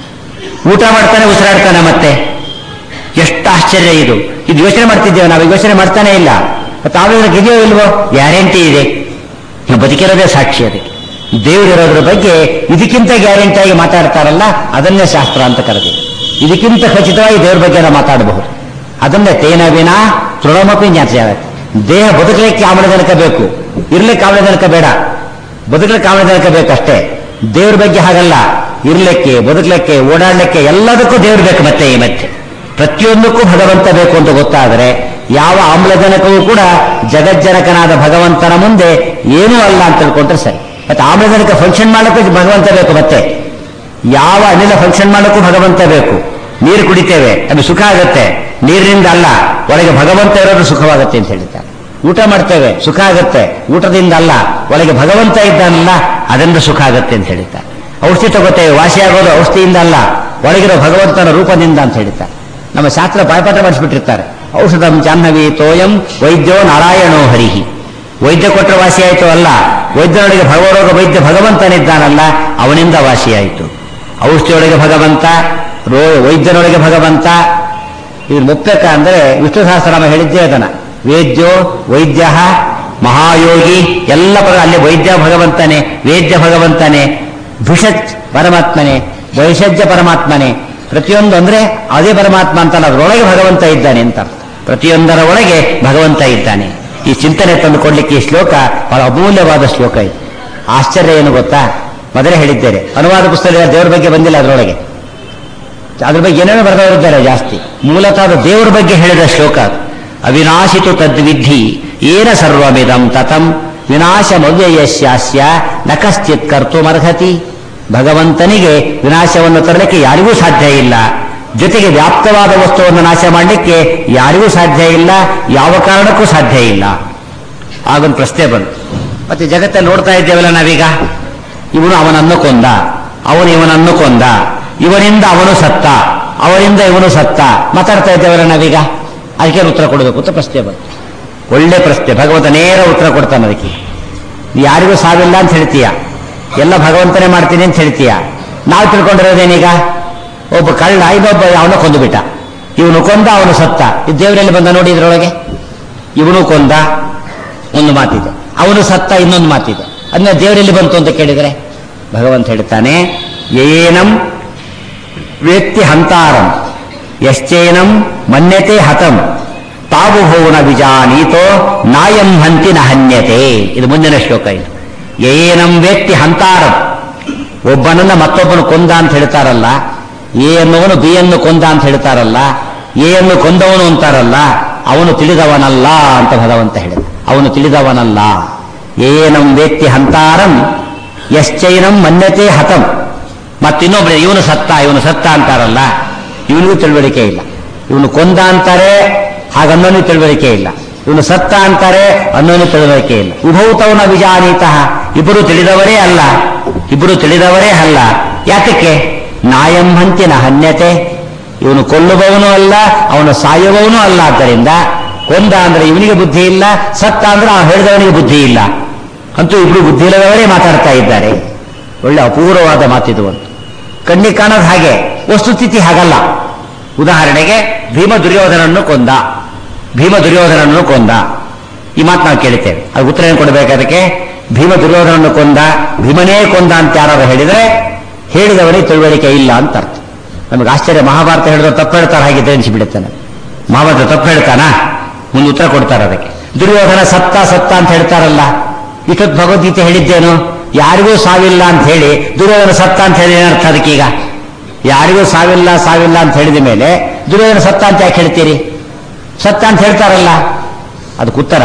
ಊಟ ಮಾಡ್ತಾನೆ ಉಸಿರಾಡ್ತಾನೆ ಮತ್ತೆ ಎಷ್ಟು ಆಶ್ಚರ್ಯ ಇದು ಇದು ಯೋಚನೆ ಮಾಡ್ತಿದ್ದೇವೆ ನಾವು ಯೋಚನೆ ಮಾಡ್ತಾನೆ ಇಲ್ಲ ಮತ್ತೆ ಆಮೇಲೆ ಇದೆಯೋ ಇಲ್ವೋ ಗ್ಯಾರಂಟಿ ಇದೆ ನಾವು ಬದುಕಿರೋದೇ ಸಾಕ್ಷಿ ಅದಕ್ಕೆ ದೇವರಿರೋದ್ರ ಬಗ್ಗೆ ಇದಕ್ಕಿಂತ ಗ್ಯಾರಂಟಿಯಾಗಿ ಮಾತಾಡ್ತಾರಲ್ಲ ಅದನ್ನೇ ಶಾಸ್ತ್ರ ಅಂತ ಕರೆದಿ ಇದಕ್ಕಿಂತ ಖಚಿತವಾಗಿ ದೇವ್ರ ಬಗ್ಗೆ ನಾವು ಮಾತಾಡಬಹುದು ಅದನ್ನೇ ತೇನ ವಿನ ತೃಣಮಪಿ ಜ್ಞಾತ ದೇಹ ಬದುಕಲಿಕ್ಕೆ ಆಮ್ಲಜನಕ ಬೇಕು ಇರ್ಲಿಕ್ಕೆ ಆಮ್ಲಜನಕ ಬೇಡ ಬದುಕಲಿಕ್ಕೆ ಆಮ್ಲಜನಕ ಬೇಕಷ್ಟೇ ದೇವ್ರ ಬಗ್ಗೆ ಹಾಗಲ್ಲ ಇರ್ಲಿಕ್ಕೆ ಬದುಕಲಿಕ್ಕೆ ಓಡಾಡ್ಲಿಕ್ಕೆ ಎಲ್ಲದಕ್ಕೂ ದೇವ್ರು ಬೇಕು ಮತ್ತೆ ಈ ಮಧ್ಯೆ ಪ್ರತಿಯೊಂದಕ್ಕೂ ಭಗವಂತ ಬೇಕು ಅಂತ ಗೊತ್ತಾದರೆ ಯಾವ ಆಮ್ಲಜನಕವೂ ಕೂಡ ಜಗಜ್ಜನಕನಾದ ಭಗವಂತನ ಮುಂದೆ ಏನೂ ಅಲ್ಲ ಅಂತ ತಿಳ್ಕೊಂಡ್ರೆ ಸರಿ ಮತ್ತೆ ಆಮ್ಲಜನಕ ಫಂಕ್ಷನ್ ಮಾಡಕ್ಕೂ ಭಗವಂತ ಬೇಕು ಮತ್ತೆ ಯಾವ ಅನಿಲ ಫಂಕ್ಷನ್ ಮಾಡಕ್ಕೂ ಭಗವಂತ ಬೇಕು ನೀರು ಕುಡಿತೇವೆ ಅದು ಸುಖ ಆಗುತ್ತೆ ನೀರಿನಿಂದ ಅಲ್ಲ ಒಳಗೆ ಭಗವಂತ ಇರೋದು ಸುಖವಾಗುತ್ತೆ ಅಂತ ಹೇಳ್ತಾರೆ ಊಟ ಮಾಡ್ತೇವೆ ಸುಖ ಆಗುತ್ತೆ ಊಟದಿಂದ ಅಲ್ಲ ಒಳಗೆ ಭಗವಂತ ಇದ್ದಾನಲ್ಲ ಅದರಿಂದ ಸುಖ ಆಗುತ್ತೆ ಅಂತ ಹೇಳ್ತಾರೆ ಔಷಧಿ ತಗೋತೇವೆ ವಾಸಿ ಆಗೋದು ಔಷಧಿಯಿಂದ ಅಲ್ಲ ಒಳಗಿರೋ ಭಗವಂತನ ರೂಪದಿಂದ ಅಂತ ಹೇಳ್ತಾರೆ ನಮ್ಮ ಶಾಸ್ತ್ರ ಬಾಯ್ಪಾಠ ಮಾಡಿಸ್ಬಿಟ್ಟಿರ್ತಾರೆ ಔಷಧಂ ಜಾಹ್ನವಿ ತೋಯಂ ವೈದ್ಯೋ ನಾರಾಯಣೋ ಹರಿಹಿ ವೈದ್ಯ ಕೊಟ್ಟರೆ ವಾಸಿ ಆಯಿತು ಅಲ್ಲ ವೈದ್ಯನೊಳಗೆ ಭಗವರೋಗ ವೈದ್ಯ ಭಗವಂತನಿದ್ದಾನಲ್ಲ ಅವನಿಂದ ವಾಸಿಯಾಯಿತು ಔಷಧಿಯೊಳಗೆ ಭಗವಂತ ರೋ ವೈದ್ಯನೊಳಗೆ ಭಗವಂತ ಇದು ಮುಕ್ತಕ ಅಂದ್ರೆ ವಿಷ್ಣು ಸಹಸ್ರನಾಮ ಹೇಳಿದ್ದೇ ಅದನ್ನ ವೇದ್ಯೋ ವೈದ್ಯ ಮಹಾಯೋಗಿ ಎಲ್ಲ ಪದ ಅಲ್ಲಿ ವೈದ್ಯ ಭಗವಂತನೇ ವೇದ್ಯ ಭಗವಂತನೇ ಭಿಷಜ್ ಪರಮಾತ್ಮನೇ ವೈಷಜ್ಯ ಪರಮಾತ್ಮನೇ ಪ್ರತಿಯೊಂದು ಅಂದ್ರೆ ಅದೇ ಪರಮಾತ್ಮ ಅಂತಲ್ಲ ಅದರೊಳಗೆ ಭಗವಂತ ಇದ್ದಾನೆ ಅಂತ ಅರ್ಥ. ಪ್ರತಿಯೊಂದರ ಒಳಗೆ ಭಗವಂತ ಇದ್ದಾನೆ ಈ ಚಿಂತನೆ ತಂದು ಕೊಡ್ಲಿಕ್ಕೆ ಈ ಶ್ಲೋಕ ಬಹಳ ಅಮೂಲ್ಯವಾದ ಶ್ಲೋಕ ಇದು ಆಶ್ಚರ್ಯ ಏನು ಗೊತ್ತಾ ಮೊದಲೇ ಹೇಳಿದ್ದೇನೆ ಅನುವಾದ ಪುಸ್ತಕ ದೇವರ ಬಗ್ಗೆ ಬಂದಿಲ್ಲ ಅದರೊಳಗೆ ಅದ್ರ ಬಗ್ಗೆ ಏನೇನೋ ಬರೆದವರಿದ್ದಾರೆ ಜಾಸ್ತಿ ಮೂಲತಃ ಅದು ದೇವರ ಬಗ್ಗೆ ಹೇಳಿದ ಶ್ಲೋಕ ಅದು ಅವಿನಾಶಿತು ತದ್ವಿಧಿ ಏನ ಸರ್ವಮಿದಂ ತತಂ ವಿನಾಶಮವ್ಯಯಸ್ಯಾಸ್ಯ ನ ಕಶ್ಚಿತ್ ಕರ್ತುಮರ್ಹತಿ ಭಗವಂತನಿಗೆ ವಿನಾಶವನ್ನು ತರಲಿಕ್ಕೆ ಯಾರಿಗೂ ಸಾಧ್ಯ ಇಲ್ಲ ಜೊತೆಗೆ ವ್ಯಾಪ್ತವಾದ ವಸ್ತುವನ್ನು ನಾಶ ಮಾಡಲಿಕ್ಕೆ ಯಾರಿಗೂ ಸಾಧ್ಯ ಇಲ್ಲ ಯಾವ ಕಾರಣಕ್ಕೂ ಸಾಧ್ಯ ಇಲ್ಲ ಆಗೊಂದು ಪ್ರಶ್ನೆ ಬಂತು ಮತ್ತೆ ಜಗತ್ತಲ್ಲಿ ನೋಡ್ತಾ ಇದ್ದೇವಲ್ಲ ನಾವೀಗ ಇವನು ಅವನನ್ನು ಕೊಂದ ಅವನು ಇವನನ್ನು ಕೊಂದ ಇವನಿಂದ ಅವನು ಸತ್ತ ಅವನಿಂದ ಇವನು ಸತ್ತ ಮಾತಾಡ್ತಾ ಇದ್ದೇವಲ್ಲ ನಾವೀಗ ಅದಕ್ಕೆ ಉತ್ತರ ಕೊಡಬೇಕು ಅಂತ ಪ್ರಶ್ನೆ ಬಂತು ಒಳ್ಳೆ ಪ್ರಶ್ನೆ ಭಗವಂತ ನೇರ ಉತ್ತರ ಕೊಡ್ತಾನೆ ಅದಕ್ಕೆ ನೀ ಯಾರಿಗೂ ಸಾವಿಲ್ಲ ಅಂತ ಹೇಳ್ತೀಯ ಎಲ್ಲ ಭಗವಂತನೇ ಮಾಡ್ತೀನಿ ಅಂತ ಹೇಳ್ತೀಯ ನಾವು ತಿಳ್ಕೊಂಡಿರೋದೇನೀಗ ಒಬ್ಬ ಕಳ್ಳ ಇನ್ನೊಬ್ಬ ಅವನ ಕೊಂದುಬಿಟ್ಟ ಇವನು ಕೊಂದ ಅವನು ಸತ್ತ ಈ ದೇವರಲ್ಲಿ ಬಂದ ನೋಡಿ ಇದ್ರೊಳಗೆ ಇವನು ಕೊಂದ ಒಂದು ಮಾತಿದೆ ಅವನು ಸತ್ತ ಇನ್ನೊಂದು ಮಾತಿದೆ ಅದನ್ನ ದೇವರಲ್ಲಿ ಬಂತು ಅಂತ ಕೇಳಿದರೆ ಭಗವಂತ ಹೇಳ್ತಾನೆ ಏನಂ ವ್ಯಕ್ತಿ ಹಂತಾರಂ ಯಶ್ಚೇನಂ ಮನ್ಯತೆ ಹತಂ ತಾವು ಹೋಗುಣ ವಿಜಾನೀತೋ ನಾಯಂ ಹಂತಿ ನ ಹನ್ಯತೆ ಇದು ಮುಂದಿನ ಶ್ಲೋಕ ಇದು ಏನಂ ವ್ಯಕ್ತಿ ಹಂತಾರಂ ಒಬ್ಬನನ್ನ ಮತ್ತೊಬ್ಬನು ಕೊಂದ ಅಂತ ಹೇಳ್ತಾರಲ್ಲ ಎ ಅನ್ನುವನು ಬಿ ಅನ್ನು ಕೊಂದ ಅಂತ ಹೇಳ್ತಾರಲ್ಲ ಎ ಅನ್ನು ಕೊಂದವನು ಅಂತಾರಲ್ಲ ಅವನು ತಿಳಿದವನಲ್ಲ ಅಂತ ಭಗವಂತ ಹೇಳಿದ ಅವನು ತಿಳಿದವನಲ್ಲ ಏನಂ ವ್ಯಕ್ತಿ ಹಂತಾರಂ ಯಶ್ಚೈನಂ ಮನ್ಯತೆ ಹತಂ ಮತ್ತಿನ್ನೊಬ್ಬರು ಇವನು ಸತ್ತ ಇವನು ಸತ್ತ ಅಂತಾರಲ್ಲ ಇವನಿಗೂ ತಿಳುವಳಿಕೆ ಇಲ್ಲ ಇವನು ಕೊಂದ ಅಂತಾರೆ ಹಾಗನ್ನೋನಿಗೆ ತಿಳುವಳಿಕೆ ಇಲ್ಲ ಇವನು ಸತ್ತ ಅಂತಾರೆ ಅನ್ನೋನು ತಿಳುವಳಿಕೆ ಇಲ್ಲ ಉಭೌತವನ ವಿಜಾನೀತಃ ಇಬ್ಬರು ತಿಳಿದವರೇ ಅಲ್ಲ ಇಬ್ಬರು ತಿಳಿದವರೇ ಅಲ್ಲ ಯಾತಕ್ಕೆ ನಾಯಂ ಹಂತಿನ ಹನ್ಯತೆ ಇವನು ಕೊಲ್ಲುವವನು ಅಲ್ಲ ಅವನು ಸಾಯುವವನು ಅಲ್ಲ ಆದ್ದರಿಂದ ಕೊಂದ ಅಂದ್ರೆ ಇವನಿಗೆ ಬುದ್ಧಿ ಇಲ್ಲ ಸತ್ತ ಅಂದ್ರೆ ಆ ಹೇಳಿದವನಿಗೆ ಬುದ್ಧಿ ಇಲ್ಲ ಅಂತೂ ಇಬ್ರು ಬುದ್ಧಿ ಇಲ್ಲದವರೇ ಮಾತಾಡ್ತಾ ಇದ್ದಾರೆ ಒಳ್ಳೆ ಅಪೂರ್ವವಾದ ಮಾತಿದು ಒಂದು ಕಣ್ಣಿಗೆ ಕಾಣೋದು ಹಾಗೆ ವಸ್ತುಸ್ಥಿತಿ ಹಾಗಲ್ಲ ಉದಾಹರಣೆಗೆ ಭೀಮ ದುರ್ಯೋಧನನ್ನು ಕೊಂದ ಭೀಮ ದುರ್ಯೋಧನನ್ನು ಕೊಂದ ಈ ಮಾತು ನಾವು ಕೇಳುತ್ತೇವೆ ಅದು ಉತ್ತರ ಏನು ಕೊಡಬೇಕು ಅದಕ್ಕೆ ಭೀಮ ದುರ್ಯೋಧನನ್ನು ಕೊಂದ ಭೀಮನೇ ಕೊಂದ ಅಂತ ಯಾರು ಹೇಳಿದ್ರೆ ಹೇಳಿದವನಿಗೆ ತಿಳುವಳಿಕೆ ಇಲ್ಲ ಅಂತ ಅರ್ಥ ನಮಗೆ ಆಶ್ಚರ್ಯ ಮಹಾಭಾರತ ಹೇಳಿದ್ರೆ ತಪ್ಪು ಹೇಳ್ತಾರೆ ಹಾಗಿದ್ರೆ ಅನಿಸಿಬಿಡುತ್ತಾನೆ ಮಹಾಭಾರತ ತಪ್ಪು ಹೇಳ್ತಾನಾ ಮುಂದೆ ಉತ್ತರ ಕೊಡ್ತಾರೆ ಅದಕ್ಕೆ ದುರ್ಯೋಧನ ಸತ್ತ ಸತ್ತ ಅಂತ ಹೇಳ್ತಾರಲ್ಲ ಇಷ್ಟೊತ್ತು ಭಗವದ್ಗೀತೆ ಹೇಳಿದ್ದೇನು ಯಾರಿಗೂ ಸಾವಿಲ್ಲ ಅಂತ ಹೇಳಿ ದುರ್ಯೋಧನ ಸತ್ತ ಅಂತ ಹೇಳಿ ಏನರ್ಥ ಅದಕ್ಕೀಗ ಯಾರಿಗೂ ಸಾವಿಲ್ಲ ಸಾವಿಲ್ಲ ಅಂತ ಹೇಳಿದ ಮೇಲೆ ದುರ್ಯೋಧನ ಸತ್ತ ಅಂತ ಯಾಕೆ ಹೇಳ್ತೀರಿ ಸತ್ತ ಅಂತ ಹೇಳ್ತಾರಲ್ಲ ಅದಕ್ಕೆ ಉತ್ತರ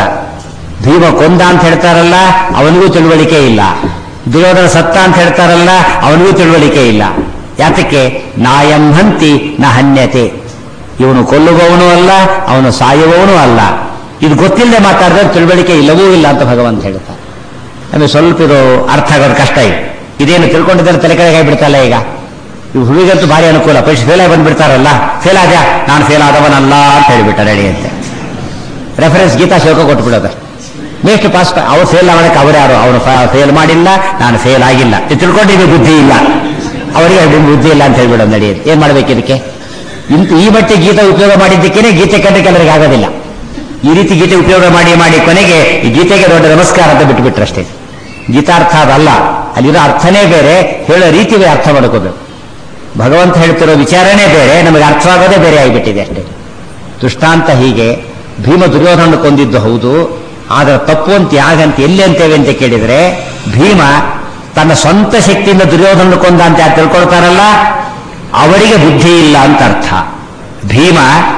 ಭೀಮ ಕೊಂದ ಅಂತ ಹೇಳ್ತಾರಲ್ಲ ಅವನಿಗೂ ತಿಳುವಳಿಕೆ ಇಲ್ಲ ದುರ್ಯೋಧನ ಸತ್ತ ಅಂತ ಹೇಳ್ತಾರಲ್ಲ ಅವನಿಗೂ ತಿಳುವಳಿಕೆ ಇಲ್ಲ ಯಾತಕ್ಕೆ ನಾಯಂ ಹಂತಿ ನ ಹನ್ಯತೆ ಇವನು ಕೊಲ್ಲುವವನು ಅಲ್ಲ ಅವನು ಸಾಯುವವನು ಅಲ್ಲ ಇದು ಗೊತ್ತಿಲ್ಲದೆ ಮಾತಾಡಿದ್ರೆ ತಿಳುವಳಿಕೆ ಇಲ್ಲವೂ ಇಲ್ಲ ಅಂತ ಭಗವಂತ ಹೇಳ್ತಾರೆ ನಮಗೆ ಸ್ವಲ್ಪ ಇದು ಅರ್ಥ ಆಗೋದು ಕಷ್ಟ ಇದೆ ಇದೇನು ತಿಳ್ಕೊಂಡಿದ್ದಾರೆ ತಲೆ ಕೆಳಗೆ ಬಿಡ್ತಲ್ಲ ಈಗ ಇವು ಹುಡುಗಂತೂ ಭಾರಿ ಅನುಕೂಲ ಪರೀಕ್ಷೆ ಫೇಲ್ ಆಗಿ ಬಂದ್ಬಿಡ್ತಾರಲ್ಲ ಫೇಲ್ ಆದ ನಾನು ಫೇಲ್ ಆದವನಲ್ಲ ಅಂತ ಹೇಳಿಬಿಟ್ಟ ರೆಡಿ ಅಂತೆ ರೆಫರೆನ್ಸ್ ಗೀತಾ ಶ್ಲೋಕ ಕೊಟ್ಬಿಡೋದು ಮೇಸ್ಟ್ ಪಾಸ್ ಅವ್ರು ಫೇಲ್ ಮಾಡಕ್ಕೆ ಅವ್ರು ಯಾರು ಅವನು ಫೇಲ್ ಮಾಡಿಲ್ಲ ನಾನು ಫೇಲ್ ಆಗಿಲ್ಲ ಇದು ತಿಳ್ಕೊಂಡಿದ್ದು ಬುದ್ಧಿ ಇಲ್ಲ ಅವರಿಗೆ ಬುದ್ಧಿ ಇಲ್ಲ ಅಂತ ಹೇಳ್ಬಿಡೋದು ನಡೆಯುತ್ತೆ ಏನ್ ಮಾಡ್ಬೇಕು ಇದಕ್ಕೆ ಇಂತ ಈ ಮಟ್ಟಿಗೆ ಗೀತೆ ಉಪಯೋಗ ಮಾಡಿದ್ದಕ್ಕೇನೆ ಗೀತೆ ಕಂಡ್ರೆ ಕೆಲವರಿಗೆ ಆಗೋದಿಲ್ಲ ಈ ರೀತಿ ಗೀತೆ ಉಪಯೋಗ ಮಾಡಿ ಮಾಡಿ ಕೊನೆಗೆ ಈ ಗೀತೆಗೆ ದೊಡ್ಡ ನಮಸ್ಕಾರ ಅಂತ ಬಿಟ್ಟುಬಿಟ್ರಷ್ಟೇ ಗೀತಾರ್ಥ ಅದಲ್ಲ ಅಲ್ಲಿರೋ ಅರ್ಥನೇ ಬೇರೆ ಹೇಳೋ ರೀತಿಗೆ ಅರ್ಥ ಮಾಡ್ಕೋಬೇಕು ಭಗವಂತ ಹೇಳ್ತಿರೋ ವಿಚಾರನೇ ಬೇರೆ ನಮಗೆ ಅರ್ಥವಾಗೋದೇ ಬೇರೆ ಆಗಿಬಿಟ್ಟಿದೆ ಅಷ್ಟೇ ದೃಷ್ಟಾಂತ ಹೀಗೆ ಭೀಮ ದುರ್ಯೋಧನ ಕೊಂದಿದ್ದು ಹೌದು ಆದರೆ ತಪ್ಪು ಅಂತ ಯಾಗಂತ ಎಲ್ಲಿ ಅಂತೇವೆ ಅಂತ ಕೇಳಿದ್ರೆ ಭೀಮ ತನ್ನ ಸ್ವಂತ ಶಕ್ತಿಯಿಂದ ದುರ್ಯೋಧನ ಕೊಂದ ಅಂತ ಯಾರು ತಿಳ್ಕೊಳ್ತಾರಲ್ಲ ಅವರಿಗೆ ಬುದ್ಧಿ ಇಲ್ಲ ಅಂತ ಅರ್ಥ ಭೀಮ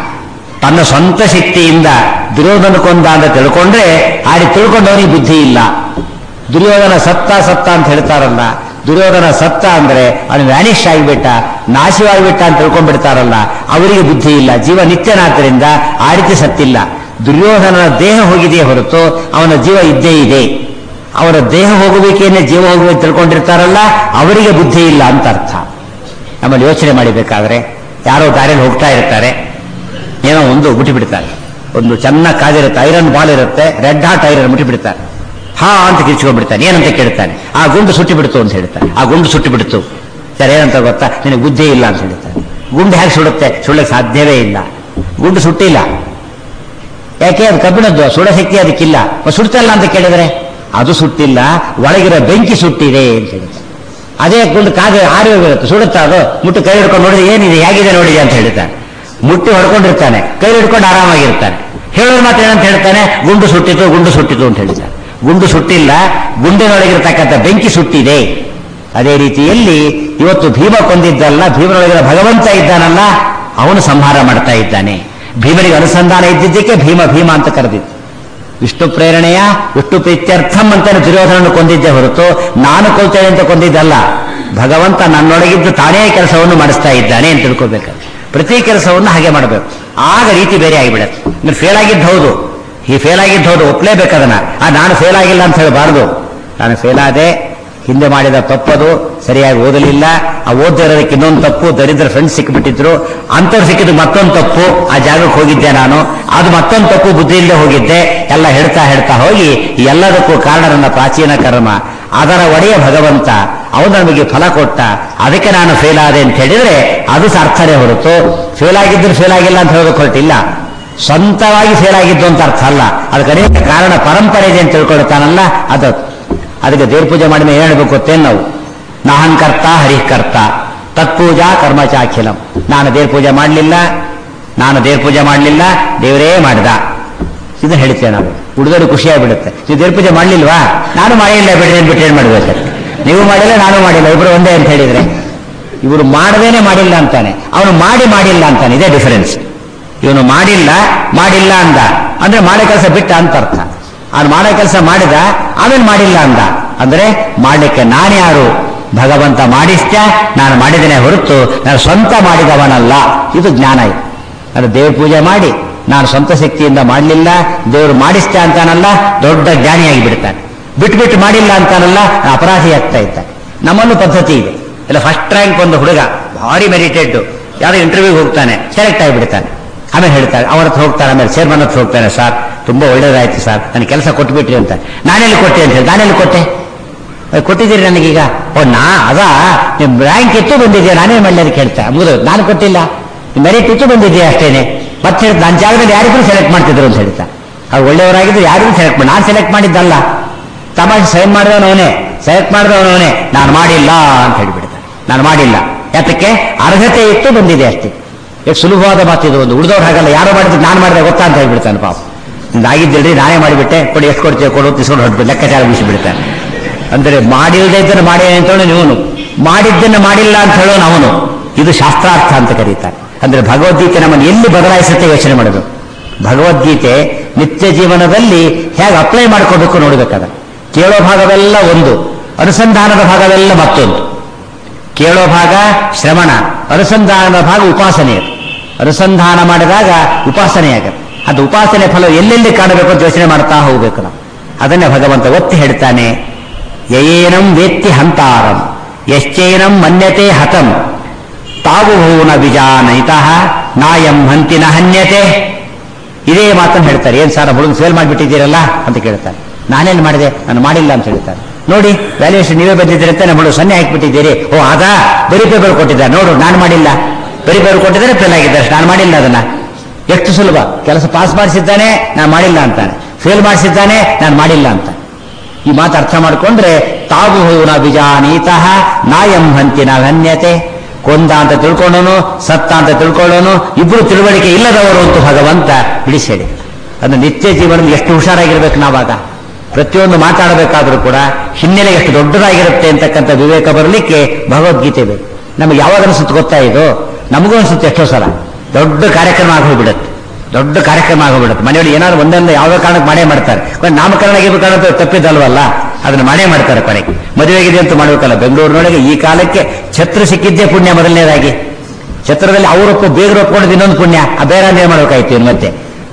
ತನ್ನ ಸ್ವಂತ ಶಕ್ತಿಯಿಂದ ದುರ್ಯೋಧನ ಕೊಂದ ಅಂತ ತಿಳ್ಕೊಂಡ್ರೆ ಆಡಿ ತಿಳ್ಕೊಂಡವನಿಗೆ ಬುದ್ಧಿ ಇಲ್ಲ ದುರ್ಯೋಧನ ಸತ್ತ ಸತ್ತ ಅಂತ ಹೇಳ್ತಾರಲ್ಲ ದುರ್ಯೋಧನ ಸತ್ತ ಅಂದ್ರೆ ಅವನು ವ್ಯಾನಿಷ್ ಆಗಿಬಿಟ್ಟ ನಾಶವಾಗಿಬಿಟ್ಟ ಅಂತ ತಿಳ್ಕೊಂಡ್ಬಿಡ್ತಾರಲ್ಲ ಅವರಿಗೆ ಬುದ್ಧಿ ಇಲ್ಲ ಜೀವ ನಿತ್ಯನಾದ್ದರಿಂದ ಆ ರೀತಿ ಸತ್ತಿಲ್ಲ ದುರ್ಯೋಧನನ ದೇಹ ಹೋಗಿದೆಯೇ ಹೊರತು ಅವನ ಜೀವ ಇದ್ದೇ ಇದೆ ಅವರ ದೇಹ ಹೋಗುವಿಕೆಯನ್ನೇ ಜೀವ ಹೋಗುವ ತಿಳ್ಕೊಂಡಿರ್ತಾರಲ್ಲ ಅವರಿಗೆ ಬುದ್ಧಿ ಇಲ್ಲ ಅಂತ ಅರ್ಥ ನಮ್ಮಲ್ಲಿ ಯೋಚನೆ ಮಾಡಿಬೇಕಾದ್ರೆ ಯಾರೋ ದಾರಿಯಲ್ಲಿ ಹೋಗ್ತಾ ಇರ್ತಾರೆ ಏನೋ ಒಂದು ಬಿಟ್ಟಿಬಿಡ್ತಾರೆ ಒಂದು ಚೆನ್ನಾಗಿ ಕಾದಿರುತ್ತೆ ಐರನ್ ಬಾಲ್ ಇರುತ್ತೆ ರೆಡ್ ಹಾಟ್ ಐರನ್ ಮುಟ್ಟಿಬಿಡ್ತಾರೆ ಹಾ ಅಂತ ಕಿರ್ಚ್ಕೊಂಡ್ಬಿಡ್ತಾನೆ ಏನಂತ ಕೇಳ್ತಾನೆ ಆ ಗುಂಡು ಸುಟ್ಟಿ ಬಿಡ್ತು ಅಂತ ಹೇಳ್ತಾನೆ ಆ ಗುಂಡು ಸುಟ್ಟಿ ಬಿಡ್ತು ಸರ್ ಏನಂತ ಗೊತ್ತಾ ನಿನಗೆ ಬುದ್ಧಿ ಇಲ್ಲ ಅಂತ ಹೇಳ್ತಾನೆ ಗುಂಡು ಹೇಗೆ ಸುಡುತ್ತೆ ಸುಳ್ಳಕ್ಕೆ ಸಾಧ್ಯವೇ ಇಲ್ಲ ಗುಂಡು ಸುಟ್ಟಿಲ್ಲ ಯಾಕೆ ಅದು ಕಬ್ಬಿಣದ್ದು ಸುಡ ಶಕ್ತಿ ಅದಕ್ಕಿಲ್ಲ ಮತ್ತೆ ಸುಡ್ತಲ್ಲ ಅಂತ ಕೇಳಿದ್ರೆ ಅದು ಸುಟ್ಟಿಲ್ಲ ಒಳಗಿರೋ ಬೆಂಕಿ ಸುಟ್ಟಿದೆ ಅಂತ ಹೇಳಿದ್ರೆ ಅದೇ ಗುಂಡು ಕಾದು ಆರಿ ಹೋಗಿರುತ್ತೆ ಸುಡುತ್ತಾ ಅದು ಮುಟ್ಟು ಕೈ ಹಿಡ್ಕೊಂಡು ನೋಡಿದ್ರೆ ಏನಿದೆ ಹೇಗಿದೆ ನೋಡಿದೆ ಅಂತ ಹೇಳ್ತಾನೆ ಮುಟ್ಟಿ ಹೊಡ್ಕೊಂಡಿರ್ತಾನೆ ಕೈ ಹಿಡ್ಕೊಂಡು ಆರಾಮಾಗಿರ್ತಾನೆ ಹೇಳೋದು ಮಾತ್ರ ಏನಂತ ಹೇಳ್ತಾನೆ ಗುಂಡು ಸುಟ್ಟಿತು ಗುಂಡು ಸುಟ್ಟಿತು ಅಂತ ಹೇಳ್ತಾನೆ ಗುಂಡು ಸುಟ್ಟಿಲ್ಲ ಗುಂಡಿನೊಳಗಿರ್ತಕ್ಕಂಥ ಬೆಂಕಿ ಸುಟ್ಟಿದೆ ಅದೇ ರೀತಿಯಲ್ಲಿ ಇವತ್ತು ಭೀಮ ಕೊಂದಿದ್ದಲ್ಲ ಭೀಮನೊಳಗಿರೋ ಭಗವಂತ ಇದ್ದಾನಲ್ಲ ಅವನು ಸಂಹಾರ ಮಾಡ್ತಾ ಇದ್ದಾನೆ ಭೀಮನಿಗೆ ಅನುಸಂಧಾನ ಇದ್ದಿದ್ದಕ್ಕೆ ಭೀಮ ಭೀಮ ಅಂತ ಕರೆದಿತ್ತು ವಿಷ್ಣು ಪ್ರೇರಣೆಯ ವಿಷ್ಣು ಪ್ರೀತ್ಯರ್ಥಂ ಅಂತ ದುರ್ಯೋಧನನ್ನು ಕೊಂದಿದ್ದೆ ಹೊರತು ನಾನು ಕೊಲ್ತೇನೆ ಅಂತ ಕೊಂದಿದ್ದಲ್ಲ ಭಗವಂತ ನನ್ನೊಳಗಿದ್ದು ತಾನೇ ಕೆಲಸವನ್ನು ಮಾಡಿಸ್ತಾ ಇದ್ದಾನೆ ಅಂತ ತಿಳ್ಕೋಬೇಕು ಪ್ರತಿ ಕೆಲಸವನ್ನು ಹಾಗೆ ಮಾಡಬೇಕು ಆಗ ರೀತಿ ಬೇರೆ ಆಗಿಬಿಡತ್ತೆ ನೀನು ಫೇಲ್ ಆಗಿದ್ದು ಹೌದು ಈ ಫೇಲ್ ಆಗಿದ್ದು ಹೌದು ಒಪ್ಲೇಬೇಕು ಅದನ್ನ ಆ ನಾನು ಫೇಲ್ ಆಗಿಲ್ಲ ಅಂತ ಹೇಳಬಾರ್ದು ನಾನು ಫೇಲ್ ಆದೆ ಹಿಂದೆ ಮಾಡಿದ ತಪ್ಪದು ಸರಿಯಾಗಿ ಓದಲಿಲ್ಲ ಆ ಓದದೇ ಇರೋದಕ್ಕೆ ಇನ್ನೊಂದು ತಪ್ಪು ದರಿದ್ರ ಫ್ರೆಂಡ್ಸ್ ಸಿಕ್ಕಿಬಿಟ್ಟಿದ್ರು ಅಂಥವ್ರು ಸಿಕ್ಕಿದ್ದು ಮತ್ತೊಂದು ತಪ್ಪು ಆ ಜಾಗಕ್ಕೆ ಹೋಗಿದ್ದೆ ನಾನು ಅದು ಮತ್ತೊಂದು ತಪ್ಪು ಬುದ್ಧಿ ಇಲ್ಲದೆ ಹೋಗಿದ್ದೆ ಎಲ್ಲ ಹೇಳ್ತಾ ಹೇಳ್ತಾ ಹೋಗಿ ಈ ಎಲ್ಲದಕ್ಕೂ ಕಾರಣ ನನ್ನ ಪ್ರಾಚೀನ ಕರ್ಮ ಅದರ ಒಡೆಯ ಭಗವಂತ ಅವನು ನಮಗೆ ಫಲ ಕೊಟ್ಟ ಅದಕ್ಕೆ ನಾನು ಫೇಲ್ ಆದೆ ಅಂತ ಹೇಳಿದ್ರೆ ಅದು ಅರ್ಥನೇ ಹೊರತು ಫೇಲ್ ಆಗಿದ್ರು ಫೇಲ್ ಆಗಿಲ್ಲ ಅಂತ ಹೇಳೋದಕ್ಕೆ ಹೊರಟಿಲ್ಲ ಸ್ವಂತವಾಗಿ ಫೇಲ್ ಆಗಿದ್ದು ಅಂತ ಅರ್ಥ ಅಲ್ಲ ಅದಕ್ಕೆ ಅನೇಕ ಕಾರಣ ಪರಂಪರೆ ಇದೆ ಅಂತ ತಿಳ್ಕೊಳ್ತಾನಲ್ಲ ಅದು ಅದಕ್ಕೆ ದೇವ್ರ ಪೂಜೆ ಮಾಡಿದ ಏನು ಹೇಳ್ಬೇಕು ಗೊತ್ತೇನು ನಾವು ನಾಹಂಕರ್ತ ಹರಿಕರ್ತ ತತ್ಪೂಜಾ ಕರ್ಮಚಾಖಿಲಂ ನಾನು ದೇವ್ರ ಪೂಜೆ ಮಾಡಲಿಲ್ಲ ನಾನು ದೇವ್ರ ಪೂಜೆ ಮಾಡಲಿಲ್ಲ ದೇವರೇ ಮಾಡಿದ ಇದನ್ನ ಹೇಳ್ತೇವೆ ನಾವು ಹುಡುಗರು ಖುಷಿಯಾಗ್ಬಿಡುತ್ತೆ ನೀವು ದೇವ್ರ ಪೂಜೆ ಮಾಡಲಿಲ್ವಾ ನಾನು ಮಾಡಿಲ್ಲ ಬಿಡ್ರಿ ಬಿಟ್ಟು ಏನು ಮಾಡ್ಬೇಕು ನೀವು ಮಾಡಿಲ್ಲ ನಾನು ಮಾಡಿಲ್ಲ ಇಬ್ರು ಒಂದೇ ಅಂತ ಹೇಳಿದ್ರೆ ಇವರು ಮಾಡದೇನೆ ಮಾಡಿಲ್ಲ ಅಂತಾನೆ ಅವನು ಮಾಡಿ ಮಾಡಿಲ್ಲ ಅಂತಾನೆ ಇದೇ ಡಿಫರೆನ್ಸ್ ಇವನು ಮಾಡಿಲ್ಲ ಮಾಡಿಲ್ಲ ಅಂದ ಅಂದ್ರೆ ಮಾಡೋ ಕೆಲಸ ಬಿಟ್ಟ ಅಂತ ಅರ್ಥ ಅವನು ಮಾಡೋ ಕೆಲಸ ಮಾಡಿದ ಆಮೇಲೆ ಮಾಡಿಲ್ಲ ಅಂದ ಅಂದ್ರೆ ಮಾಡ್ಲಿಕ್ಕೆ ನಾನ್ಯಾರು ಭಗವಂತ ಮಾಡಿಸ್ತ ನಾನು ಮಾಡಿದ್ದೇನೆ ಹೊರತು ನಾನು ಸ್ವಂತ ಮಾಡಿದವನಲ್ಲ ಇದು ಜ್ಞಾನ ಇದು ಅದು ದೇವ್ರ ಪೂಜೆ ಮಾಡಿ ನಾನು ಸ್ವಂತ ಶಕ್ತಿಯಿಂದ ಮಾಡಲಿಲ್ಲ ದೇವರು ಮಾಡಿಸ್ತ ಅಂತಾನಲ್ಲ ದೊಡ್ಡ ಜ್ಞಾನಿಯಾಗಿ ಬಿಡ್ತಾನೆ ಬಿಟ್ಟು ಬಿಟ್ಟು ಮಾಡಿಲ್ಲ ಅಂತಾನಲ್ಲ ಅಪರಾಧಿ ಆಗ್ತಾ ಇದ್ದಾನೆ ನಮ್ಮಲ್ಲೂ ಪದ್ಧತಿ ಇದೆ ಇಲ್ಲ ಫಸ್ಟ್ ರ್ಯಾಂಕ್ ಒಂದು ಹುಡುಗ ಭಾರಿ ಮೆರಿಟೆಡ್ ಯಾವುದೋ ಇಂಟರ್ವ್ಯೂಗೆ ಹೋಗ್ತಾನೆ ಸೆಲೆಕ್ಟ್ ಆಗಿಬಿಡ್ತಾನೆ ಆಮೇಲೆ ಹೇಳ್ತಾರೆ ಅವ್ರ ಹತ್ರ ಹೋಗ್ತಾರೆ ಆಮೇಲೆ ಚೇರ್ಮನ್ ಹತ್ರ ಹೋಗ್ತಾನೆ ಸರ್ ತುಂಬಾ ಒಳ್ಳೇದಾಯ್ತು ಸರ್ ನನಗೆ ಕೆಲಸ ಕೊಟ್ಬಿಟ್ರಿ ಅಂತ ನಾನೆಲ್ಲಿ ಕೊಟ್ಟೆ ಅಂತ ಹೇಳಿ ನಾನೆಲ್ಲಿ ಕೊಟ್ಟೆ ಅಹ್, ಕೊಟ್ಟಿದ್ದೀರಿ ನನಗೀಗ ಓ ನಾ ಅದಾ ನಿಮ್ ರ್ಯಾಂಕ್ ಇತ್ತು ಬಂದಿದ್ಯಾ ನಾನೇ ಮಾಡಲಿ ಅಂತ ಕೇಳ್ತಾ ಮುಗಿದು ನಾನು ಕೊಟ್ಟಿಲ್ಲ ಮೆರಿಟ್ ಇತ್ತು ಬಂದಿದ್ಯಾ ಅಷ್ಟೇನೆ ಮತ್ತೆ ಹೇಳ್ತಾ, ನನ್ನ ಜಾಗದಲ್ಲಿ ಯಾರಿಗೂ ಸೆಲೆಕ್ಟ್ ಮಾಡ್ತಿದ್ರು ಅಂತ ಹೇಳ್ತಾ ಅವ್ರು ಒಳ್ಳೆಯವರಾಗಿದ್ರು ಯಾರಿಗೂ ಸೆಲೆಕ್ಟ್ ಮಾಡಿ ನಾನು ಸೆಲೆಕ್ಟ್ ಮಾಡಿದ್ದಲ್ಲ ತಮಾಷೆ ಸೈನ್ ಮಾಡಿದವನು ಅವನೇ ಸೆಲೆಕ್ಟ್ ಮಾಡಿದವನು ಅವನೇ ನಾನು ಮಾಡಿಲ್ಲ ಅಂತ ಹೇಳಿಬಿಡ್ತಾನೆ ನಾನು ಮಾಡಿಲ್ಲ ಯಾತಕ್ಕೆ ಅರ್ಹತೆ ಇತ್ತು ಬಂದಿದೆ ಅಷ್ಟೇ ಎಷ್ಟು ಸುಲಭವಾದ ಮಾತಿದು ಒಂದು ಉಳಿದವ್ರು ಹಾಗಲ್ಲ ಯಾರೋ ಮಾಡಿದ್ದು ನಾನು ಮಾಡಿದೆ ಗೊತ್ತಾ ಅಂತ ಹೇಳ್ಬಿಡ್ತಾನೆ ಪಾಪ ಆಗಿದ್ದಿಲ್ರಿ ನಾನೇ ಮಾಡಿಬಿಟ್ಟೆ ಕೊಡಿ ಎಷ್ಟು ಕೊಡ್ತೀವಿ ಕೊಡು ತಿಸ್ಕೊಂಡು ಹೊರಟ್ಬಿಟ್ಟು ಲೆಕ್ಕಾಚಾರ ಬಿಡಿಸಿಬಿಡ್ತಾನೆ ಅಂದರೆ ಮಾಡಿಲ್ಲದೆ ಇದ್ದನ್ನು ಮಾಡಿ ಅಂತೇಳಿ ನೀವನು ಮಾಡಿದ್ದನ್ನು ಮಾಡಿಲ್ಲ ಅಂತ ಹೇಳೋನು ಅವನು ಇದು ಶಾಸ್ತ್ರಾರ್ಥ ಅಂತ ಕರೀತಾರೆ ಅಂದ್ರೆ ಭಗವದ್ಗೀತೆ ನಮ್ಮನ್ನು ಎಲ್ಲಿ ಬದಲಾಯಿಸುತ್ತೆ ಯೋಚನೆ ಮಾಡಬೇಕು ಭಗವದ್ಗೀತೆ ನಿತ್ಯ ಜೀವನದಲ್ಲಿ ಹೇಗೆ ಅಪ್ಲೈ ಮಾಡ್ಕೋಬೇಕು ನೋಡಬೇಕಾದ ಕೇಳೋ ಭಾಗವೆಲ್ಲ ಒಂದು ಅನುಸಂಧಾನದ ಭಾಗವೆಲ್ಲ ಮತ್ತೊಂದು ಕೇಳೋ ಭಾಗ ಶ್ರವಣ ಅನುಸಂಧಾನದ ಭಾಗ ಉಪಾಸನೆ ಅದು. ಅನುಸಂಧಾನ ಮಾಡಿದಾಗ ಉಪಾಸನೆ ಆಗುತ್ತೆ ಅದು ಉಪಾಸನೆ ಫಲ ಎಲ್ಲೆಲ್ಲಿ ಕಾಣಬೇಕು ಅಂತ ಯೋಚನೆ ಮಾಡ್ತಾ ಹೋಗ್ಬೇಕು ನಾವು ಅದನ್ನೇ ಭಗವಂತ ಒತ್ತಿ ಹೇಳ್ತಾನೆ ಯಯೇನಂ ವೇತ್ತಿ ಹಂತಾರಂ ಯಶ್ಚೈನಂ ಮನ್ಯತೆ ಹತಂ ತಾವು ಹೂನ ಬಿಜಾನೈತಃ ನಾಯಂ ಹಂತಿನ ಹನ್ಯತೆ ಇದೇ ಮಾತನ್ನು ಹೇಳ್ತಾರೆ ಏನ್ ಸರ್ ಹುಡುಗ ಫೇಲ್ ಮಾಡಿಬಿಟ್ಟಿದ್ದೀರಲ್ಲ ಅಂತ ಕೇಳ್ತಾರೆ ನಾನೇನು ಮಾಡಿದೆ ನಾನು ಮಾಡಿಲ್ಲ ಅಂತ ಹೇಳ್ತಾರೆ ನೋಡಿ ವ್ಯಾಲ್ಯೂಯೇಷನ್ ನೀವೇ ಬಂದಿದ್ದೀರಿ ಅಂತ ನಮ್ಮ ಹುಡುಗ ಸೊನ್ನೆ ಹಾಕಿಬಿಟ್ಟಿದ್ದೀರಿ ಓ ಅದಾ ಬರೀ ಪೇಪರ್ ಕೊಟ್ಟಿದ್ದಾರೆ ನೋಡು ನಾನು ಮಾಡಿಲ್ಲ ಬರೀ ಪೇಪರ್ ಕೊಟ್ಟಿದ್ದಾರೆ ಫೇಲ್ ಆಗಿದ್ದಾರೆ ನಾನು ಮಾಡಿಲ್ಲ ಅದನ್ನ ಎಷ್ಟು ಸುಲಭ ಕೆಲಸ ಪಾಸ್ ಮಾಡಿಸಿದ್ದಾನೆ ನಾನು ಮಾಡಿಲ್ಲ ಅಂತಾನೆ ಫೇಲ್ ಮಾಡಿಸಿದ್ದಾನೆ ನಾನು ಮಾಡಿಲ್ಲ ಅಂತ ಈ ಮಾತು ಅರ್ಥ ಮಾಡಿಕೊಂಡ್ರೆ ತಾವು ಹೂನ ಬಿಜಾನೀತಃ ನಾಯಂ ಹಂತಿನ ಧನ್ಯತೆ ಕೊಂದ ಅಂತ ತಿಳ್ಕೊಂಡನು ಸತ್ತ ಅಂತ ತಿಳ್ಕೊಳ್ಳೋನು ಇಬ್ರು ತಿಳುವಳಿಕೆ ಇಲ್ಲದವರು ಅಂತ ಭಗವಂತ ಬಿಡಿಸಿ ಹೇಳಿ ಅದು ನಿತ್ಯ ಜೀವನ ಎಷ್ಟು ಹುಷಾರಾಗಿರ್ಬೇಕು ನಾವಾಗ ಪ್ರತಿಯೊಂದು ಮಾತಾಡಬೇಕಾದ್ರೂ ಕೂಡ ಹಿನ್ನೆಲೆ ಎಷ್ಟು ದೊಡ್ಡದಾಗಿರುತ್ತೆ ಅಂತಕ್ಕಂಥ ವಿವೇಕ ಬರಲಿಕ್ಕೆ ಭಗವದ್ಗೀತೆ ಬೇಕು ನಮಗೆ ಯಾವಾಗ ಅನಿಸುತ್ತೆ ಗೊತ್ತಾ ಇದು ನಮಗೂ ಅನಿಸುತ್ತೆ ಎಷ್ಟೋ ಸಲ ದೊಡ್ಡ ಕಾರ್ಯಕ್ರಮ ಆಗೋಗ್ಬಿಡುತ್ತೆ ದೊಡ್ಡ ಕಾರ್ಯಕ್ರಮ ಆಗೋಗ್ಬಿಡುತ್ತೆ ಮನೆಯಲ್ಲಿ ಏನಾದ್ರು ಒಂದೊಂದು ಯಾವುದೋ ಕಾರಣಕ್ಕೆ ಮಾಡೇ ಮಾಡ್ತಾರೆ ಕೊನೆ ನಾಮಕರಣ ಗಿಮಕರಣ ತಪ್ಪಿದ್ದಲ್ವಲ್ಲ ಅದನ್ನ ಮಾಡೇ ಮಾಡ್ತಾರೆ ಕೊನೆಗೆ ಮದುವೆಗಿದೆ ಅಂತ ಮಾಡಬೇಕಲ್ಲ ಬೆಂಗಳೂರಿನೊಳಗೆ ಈ ಕಾಲಕ್ಕೆ ಛತ್ರ ಸಿಕ್ಕಿದ್ದೇ ಪುಣ್ಯ ಮೊದಲನೇದಾಗಿ ಛತ್ರದಲ್ಲಿ ಅವರೊಪ್ಪು ಬೇಗರು ಒಪ್ಕೊಂಡಿದ್ದು ಇನ್ನೊಂದು ಪುಣ್ಯ ಆ ಬೇರೆ ಅಂದ್ರೆ ಮಾಡ್ಬೇಕಾಯ್ತು ಇನ್ನು ಮತ್ತೆ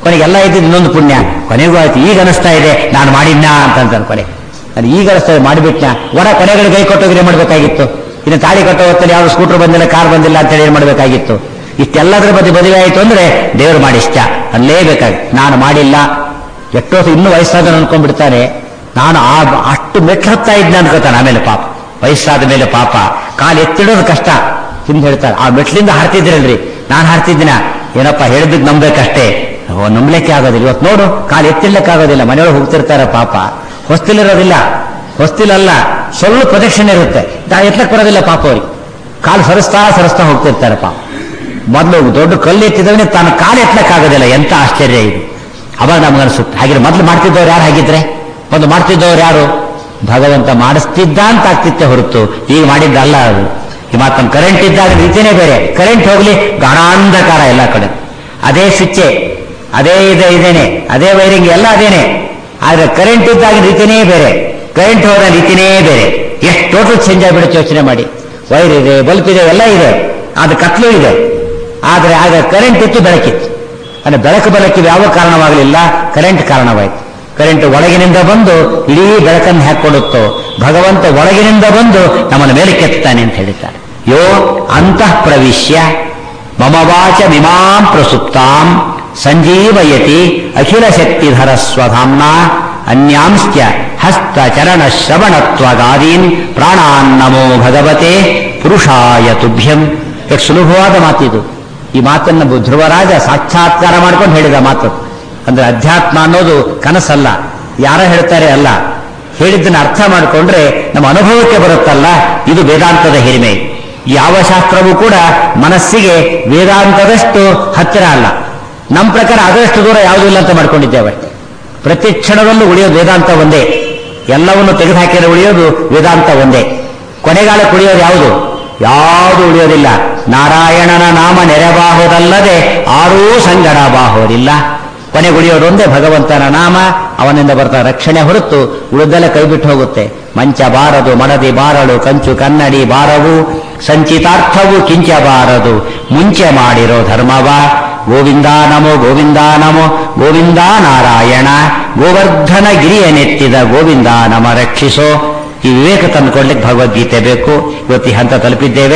ಕೊನೆಗೆ ಎಲ್ಲ ಇದ್ದಿದ್ದು ಇನ್ನೊಂದು ಪುಣ್ಯ ಕೊನೆಗೂ ಆಯ್ತು ಈಗ ಅನಿಸ್ತಾ ಇದೆ ನಾನು ಮಾಡಿದ್ನಾ ಅಂತಂತಾನೆ ಕೊನೆ ನಾನು ಈಗ ಅನಿಸ್ತಾ ಇದೆ ಮಾಡಿಬಿಟ್ನ ಒಡ ಕೊನೆಗಳಿಗೆ ಕೈ ಕೊಟ್ಟೋಗಿ ಏನ್ ಮಾಡ್ಬೇಕಾಗಿತ್ತು ಇನ್ನು ತಾಳಿ ಕಟ್ಟೋ ಹೊತ್ತಲ್ಲಿ ಯಾವ್ದು ಸ್ಕೂಟರ್ ಬಂದಿಲ್ಲ ಕಾರ್ ಬಂದಿಲ್ಲ ಅಂತ ಹೇಳಿ ಏನ್ ಮಾಡ್ಬೇಕಾಗಿತ್ತು ಇಷ್ಟೆಲ್ಲದರ ಬಗ್ಗೆ ಮದುವೆ ಆಯಿತು ಅಂದ್ರೆ ದೇವರು ಮಾಡಿಷ್ಟ ಅನ್ಲೇಬೇಕಾಗಿ ನಾನು ಮಾಡಿಲ್ಲ ಎಷ್ಟೋ ಇನ್ನೂ ವಯಸ್ಸಾದ ಅನ್ಕೊಂಡ್ಬಿಡ್ತಾನೆ ನಾನು ಆ ಅಷ್ಟು ಮೆಟ್ಲು ಹತ್ತಾ ಇದ್ನ ಅನ್ಕೋತಾನೆ ಆಮೇಲೆ ಪಾಪ ವಯಸ್ಸಾದ ಮೇಲೆ ಪಾಪ ಕಾಲು ಎತ್ತಿಡೋದು ಕಷ್ಟ ಹಿಂದೆ ಹೇಳ್ತಾರೆ ಆ ಮೆಟ್ಲಿಂದ ಹಾರ್ತಿದ್ರಲ್ರಿ ನಾನು ಹಾರ್ತಿದ್ದೀನ ಏನಪ್ಪ ಹೇಳಿದ್ದಕ್ಕೆ ನಂಬೇಕಷ್ಟೇ ಓ ನಂಬಲಿಕ್ಕೆ ಆಗೋದಿಲ್ಲ ಇವತ್ತು ನೋಡು ಕಾಲು ಎತ್ತಿಡ್ಲಿಕ್ಕೆ ಆಗೋದಿಲ್ಲ ಮನೆಯೊಳಗೆ ಹೋಗ್ತಿರ್ತಾರೆ ಪಾಪ ಹೊಸ್ತಿಲಿರೋದಿಲ್ಲ ಹೊಸ್ತಿಲಲ್ಲ ಸ್ವಲ್ಪ ಪ್ರದಕ್ಷಿಣೆ ಇರುತ್ತೆ ನಾನು ಎತ್ತಕ್ಕೆ ಬರೋದಿಲ್ಲ ಪಾಪ ಅವ್ರಿಗೆ ಕಾಲು ಸರಿಸ್ತಾ ಸರಿಸ್ತಾ ಹೋಗ್ತಿರ್ತಾರೆ ಪಾಪ ಮೊದಲು ದೊಡ್ಡ ಕಲ್ಲು ಎತ್ತಿದವನೇ ತಾನು ಕಾಲು ಎತ್ತಕ್ಕಾಗೋದಿಲ್ಲ ಎಂತ ಆಶ್ಚರ್ಯ ಇದು ಅವಾಗ ನಮಗನ್ಸುತ್ತೆ ಹಾಗೆ ಮೊದಲು ಮಾಡ್ತಿದ್ದವ್ರು ಯಾರು ಹಾಗಿದ್ರೆ ಮೊದಲು ಮಾಡ್ತಿದ್ದವ್ರು ಯಾರು ಭಗವಂತ ಮಾಡಿಸ್ತಿದ್ದ ಅಂತ ಆಗ್ತಿತ್ತೆ ಹೊರತು ಈಗ ಮಾಡಿದ್ದಲ್ಲ ಅದು ಈ ಮಾತನ್ನು ಕರೆಂಟ್ ಇದ್ದಾಗ ರೀತಿನೇ ಬೇರೆ ಕರೆಂಟ್ ಹೋಗ್ಲಿ ಗಾಢಾಂಧಕಾರ ಎಲ್ಲ ಕಡೆ ಅದೇ ಸ್ವಿಚ್ಚೆ ಅದೇ ಇದೆ ಇದೇನೆ ಅದೇ ವೈರಿಂಗ್ ಎಲ್ಲ ಅದೇನೆ ಆದ್ರೆ ಕರೆಂಟ್ ಇದ್ದಾಗ ರೀತಿನೇ ಬೇರೆ ಕರೆಂಟ್ ಹೋದ ರೀತಿನೇ ಬೇರೆ ಎಷ್ಟು ಟೋಟಲ್ ಚೇಂಜ್ ಆಗಿಬಿಡುತ್ತೆ ಯೋಚನೆ ಮಾಡಿ ವೈರ್ ಇದೆ ಬಲ್ಪ್ ಇದೆ ಎಲ್ಲ ಇದೆ ಅದು ಕತ್ಲು ಇದೆ ಆದ್ರೆ ಆಗ ಕರೆಂಟ್ ಇತ್ತು ಬೆಳಕಿತ್ತು ಅಂದ್ರೆ ಬೆಳಕು ಬರಕ್ಕೆ ಯಾವ ಕಾರಣವಾಗಲಿಲ್ಲ ಕರೆಂಟ್ ಕಾರಣವಾಯಿತು ಕರೆಂಟ್ ಒಳಗಿನಿಂದ ಬಂದು ಇಡೀ ಬೆಳಕನ್ನು ಹಾಕೊಡುತ್ತೋ ಭಗವಂತ ಒಳಗಿನಿಂದ ಬಂದು ನಮ್ಮನ್ನು ಮೇಲೆ ಕೆತ್ತಾನೆ ಅಂತ ಹೇಳಿದ್ದಾರೆ ಯೋ ಅಂತಃ ಪ್ರವಿಶ್ಯ ಮಮ ವಾಚ ವಿಮಾಂ ಪ್ರಸುಪ್ತಾಂ ಸಂಜೀವಯತಿ ಅಖಿಲ ಶಕ್ತಿಧರ ಸ್ವಧಾಮ್ನ ಅನ್ಯಾಂಶ್ಚ ಹಸ್ತ ಚರಣ ಶ್ರವಣತ್ವಗಾದೀನ್ ಪ್ರಾಣಾನ್ ನಮೋ ಭಗವತೆ ಪುರುಷಾಯ ತುಭ್ಯಂ ಎಷ್ಟು ಸುಲಭವಾದ ಮಾತಿದು ಈ ಮಾತನ್ನ ಧ್ರುವರಾಜ ಸಾಕ್ಷಾತ್ಕಾರ ಮಾಡ್ಕೊಂಡು ಹೇಳಿದ ಮಾತು ಅಂದ್ರೆ ಅಧ್ಯಾತ್ಮ ಅನ್ನೋದು ಕನಸಲ್ಲ ಯಾರ ಹೇಳ್ತಾರೆ ಅಲ್ಲ ಹೇಳಿದ್ದನ್ನ ಅರ್ಥ ಮಾಡಿಕೊಂಡ್ರೆ ನಮ್ಮ ಅನುಭವಕ್ಕೆ ಬರುತ್ತಲ್ಲ ಇದು ವೇದಾಂತದ ಹಿರಿಮೆ ಯಾವ ಶಾಸ್ತ್ರವೂ ಕೂಡ ಮನಸ್ಸಿಗೆ ವೇದಾಂತದಷ್ಟು ಹತ್ತಿರ ಅಲ್ಲ ನಮ್ಮ ಪ್ರಕಾರ ಅದರಷ್ಟು ದೂರ ಯಾವುದೂ ಇಲ್ಲ ಅಂತ ಮಾಡ್ಕೊಂಡಿದ್ದೇವೆ ಪ್ರತಿ ಕ್ಷಣದಲ್ಲೂ ಉಳಿಯೋದು ವೇದಾಂತ ಒಂದೇ ಎಲ್ಲವನ್ನು ತೆಗೆದುಹಾಕಿದ್ರೆ ಉಳಿಯೋದು ವೇದಾಂತ ಒಂದೇ ಕೊನೆಗಾಲಕ್ಕೆ ಉಳಿಯೋದು ಯಾವುದು ಯಾವುದು ಉಳಿಯೋದಿಲ್ಲ ನಾರಾಯಣನ ನಾಮ ನೆರೆಬಾಹುದಲ್ಲದೆ ಆರೂ ಸಂಗಡ ಬಾಹುವುದಿಲ್ಲ ಕೊನೆಗೆ ಉಳಿಯೋದು ಒಂದೇ ಭಗವಂತನ ನಾಮ ಅವನಿಂದ ಬರ್ತಾ ರಕ್ಷಣೆ ಹೊರತು ಉಳಿದೆಲ್ಲ ಕೈಬಿಟ್ಟು ಹೋಗುತ್ತೆ ಮಂಚ ಬಾರದು ಮಡದಿ ಬಾರಳು ಕಂಚು ಕನ್ನಡಿ ಬಾರವು ಸಂಚಿತಾರ್ಥವು ಕಿಂಚ ಬಾರದು ಮುಂಚೆ ಮಾಡಿರೋ ಧರ್ಮವ ಗೋವಿಂದ ನಮೋ ಗೋವಿಂದ ನಮೋ ಗೋವಿಂದ ನಾರಾಯಣ ಗೋವರ್ಧನ ಗಿರಿಯ ನೆತ್ತಿದ ಗೋವಿಂದ ನಮ ರಕ್ಷಿಸೋ ಈ ವಿವೇಕ ತಂದುಕೊಳ್ಳಿಕ್ಕೆ ಭಗವದ್ಗೀತೆ ಬೇಕು ಇವತ್ತು ಈ ಹಂತ ತಲುಪಿದ್ದೇವೆ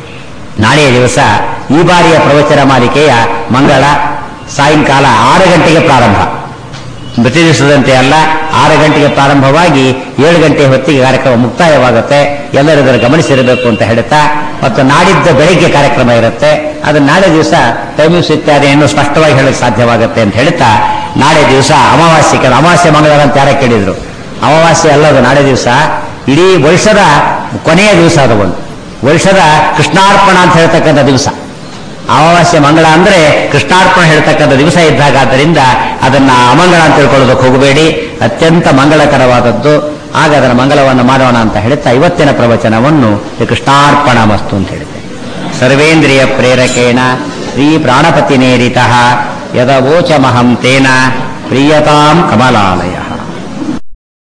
ನಾಳೆಯ ದಿವಸ ಈ ಬಾರಿಯ ಪ್ರವಚನ ಮಾಲಿಕೆಯ ಮಂಗಳ ಸಾಯಂಕಾಲ ಆರು ಗಂಟೆಗೆ ಪ್ರಾರಂಭ ಪ್ರತಿ ದಿವಸದಂತೆ ಅಲ್ಲ ಆರು ಗಂಟೆಗೆ ಪ್ರಾರಂಭವಾಗಿ ಏಳು ಗಂಟೆ ಹೊತ್ತಿಗೆ ಕಾರ್ಯಕ್ರಮ ಮುಕ್ತಾಯವಾಗುತ್ತೆ ಎಲ್ಲರೂ ಇದನ್ನು ಗಮನಿಸಿರಬೇಕು ಅಂತ ಹೇಳ್ತಾ ಮತ್ತು ನಾಡಿದ್ದ ಬೆಳಿಗ್ಗೆ ಕಾರ್ಯಕ್ರಮ ಇರುತ್ತೆ ಅದು ನಾಳೆ ದಿವಸ ಟೈಮಿಂಗ್ಸ್ ಇತ್ಯಾದಿಯನ್ನು ಸ್ಪಷ್ಟವಾಗಿ ಹೇಳಕ್ಕೆ ಸಾಧ್ಯವಾಗುತ್ತೆ ಅಂತ ಹೇಳ್ತಾ ನಾಳೆ ದಿವಸ ಅಮಾವಾಸ್ಯೆ ಕೆಲ ಅಮಾವಾಸ್ಯೆ ಮಂಗಳವಾರ ಅಂತ ಯಾರ ಕೇಳಿದ್ರು ಅಮಾವಾಸ್ಯೆ ಅಲ್ಲದು ನಾಳೆ ದಿವಸ ಇಡೀ ವರ್ಷದ ಕೊನೆಯ ದಿವಸ ಅದು ಒಂದು ವರ್ಷದ ಕೃಷ್ಣಾರ್ಪಣ ಅಂತ ಹೇಳ್ತಕ್ಕಂಥ ದಿವಸ ಅಮಾವಾಸ್ಯೆ ಮಂಗಳ ಅಂದ್ರೆ ಕೃಷ್ಣಾರ್ಪಣ ಹೇಳ್ತಕ್ಕಂಥ ದಿವಸ ಇದ್ದಾಗ ಆದ್ದರಿಂದ ಅದನ್ನ ಅಮಂಗಳ ಅಂತ ತಿಳ್ಕೊಳ್ಳೋದಕ್ಕೆ ಹೋಗಬೇಡಿ ಅತ್ಯಂತ ಮಂಗಳಕರವಾದದ್ದು ಆಗ ಅದರ ಮಂಗಲವನ್ನು ಮಾಡೋಣ ಅಂತ ಹೇಳ್ತಾ ಇವತ್ತಿನ ಪ್ರವಚನವನ್ನು ಕೃಷ್ಣಾರ್ಪಣ ಮಸ್ತು ಅಂತ ಹೇಳುತ್ತೆ ಸರ್ವೇಂದ್ರಿಯ ಪ್ರೇರಕೇಣ ಶ್ರೀ ಪ್ರಾಣಪತಿ ನೇರಿತ ಯದವೋಚಮಹಂ ತೇನ ಪ್ರಿಯತಾಂ ಕಮಲಾಲಯ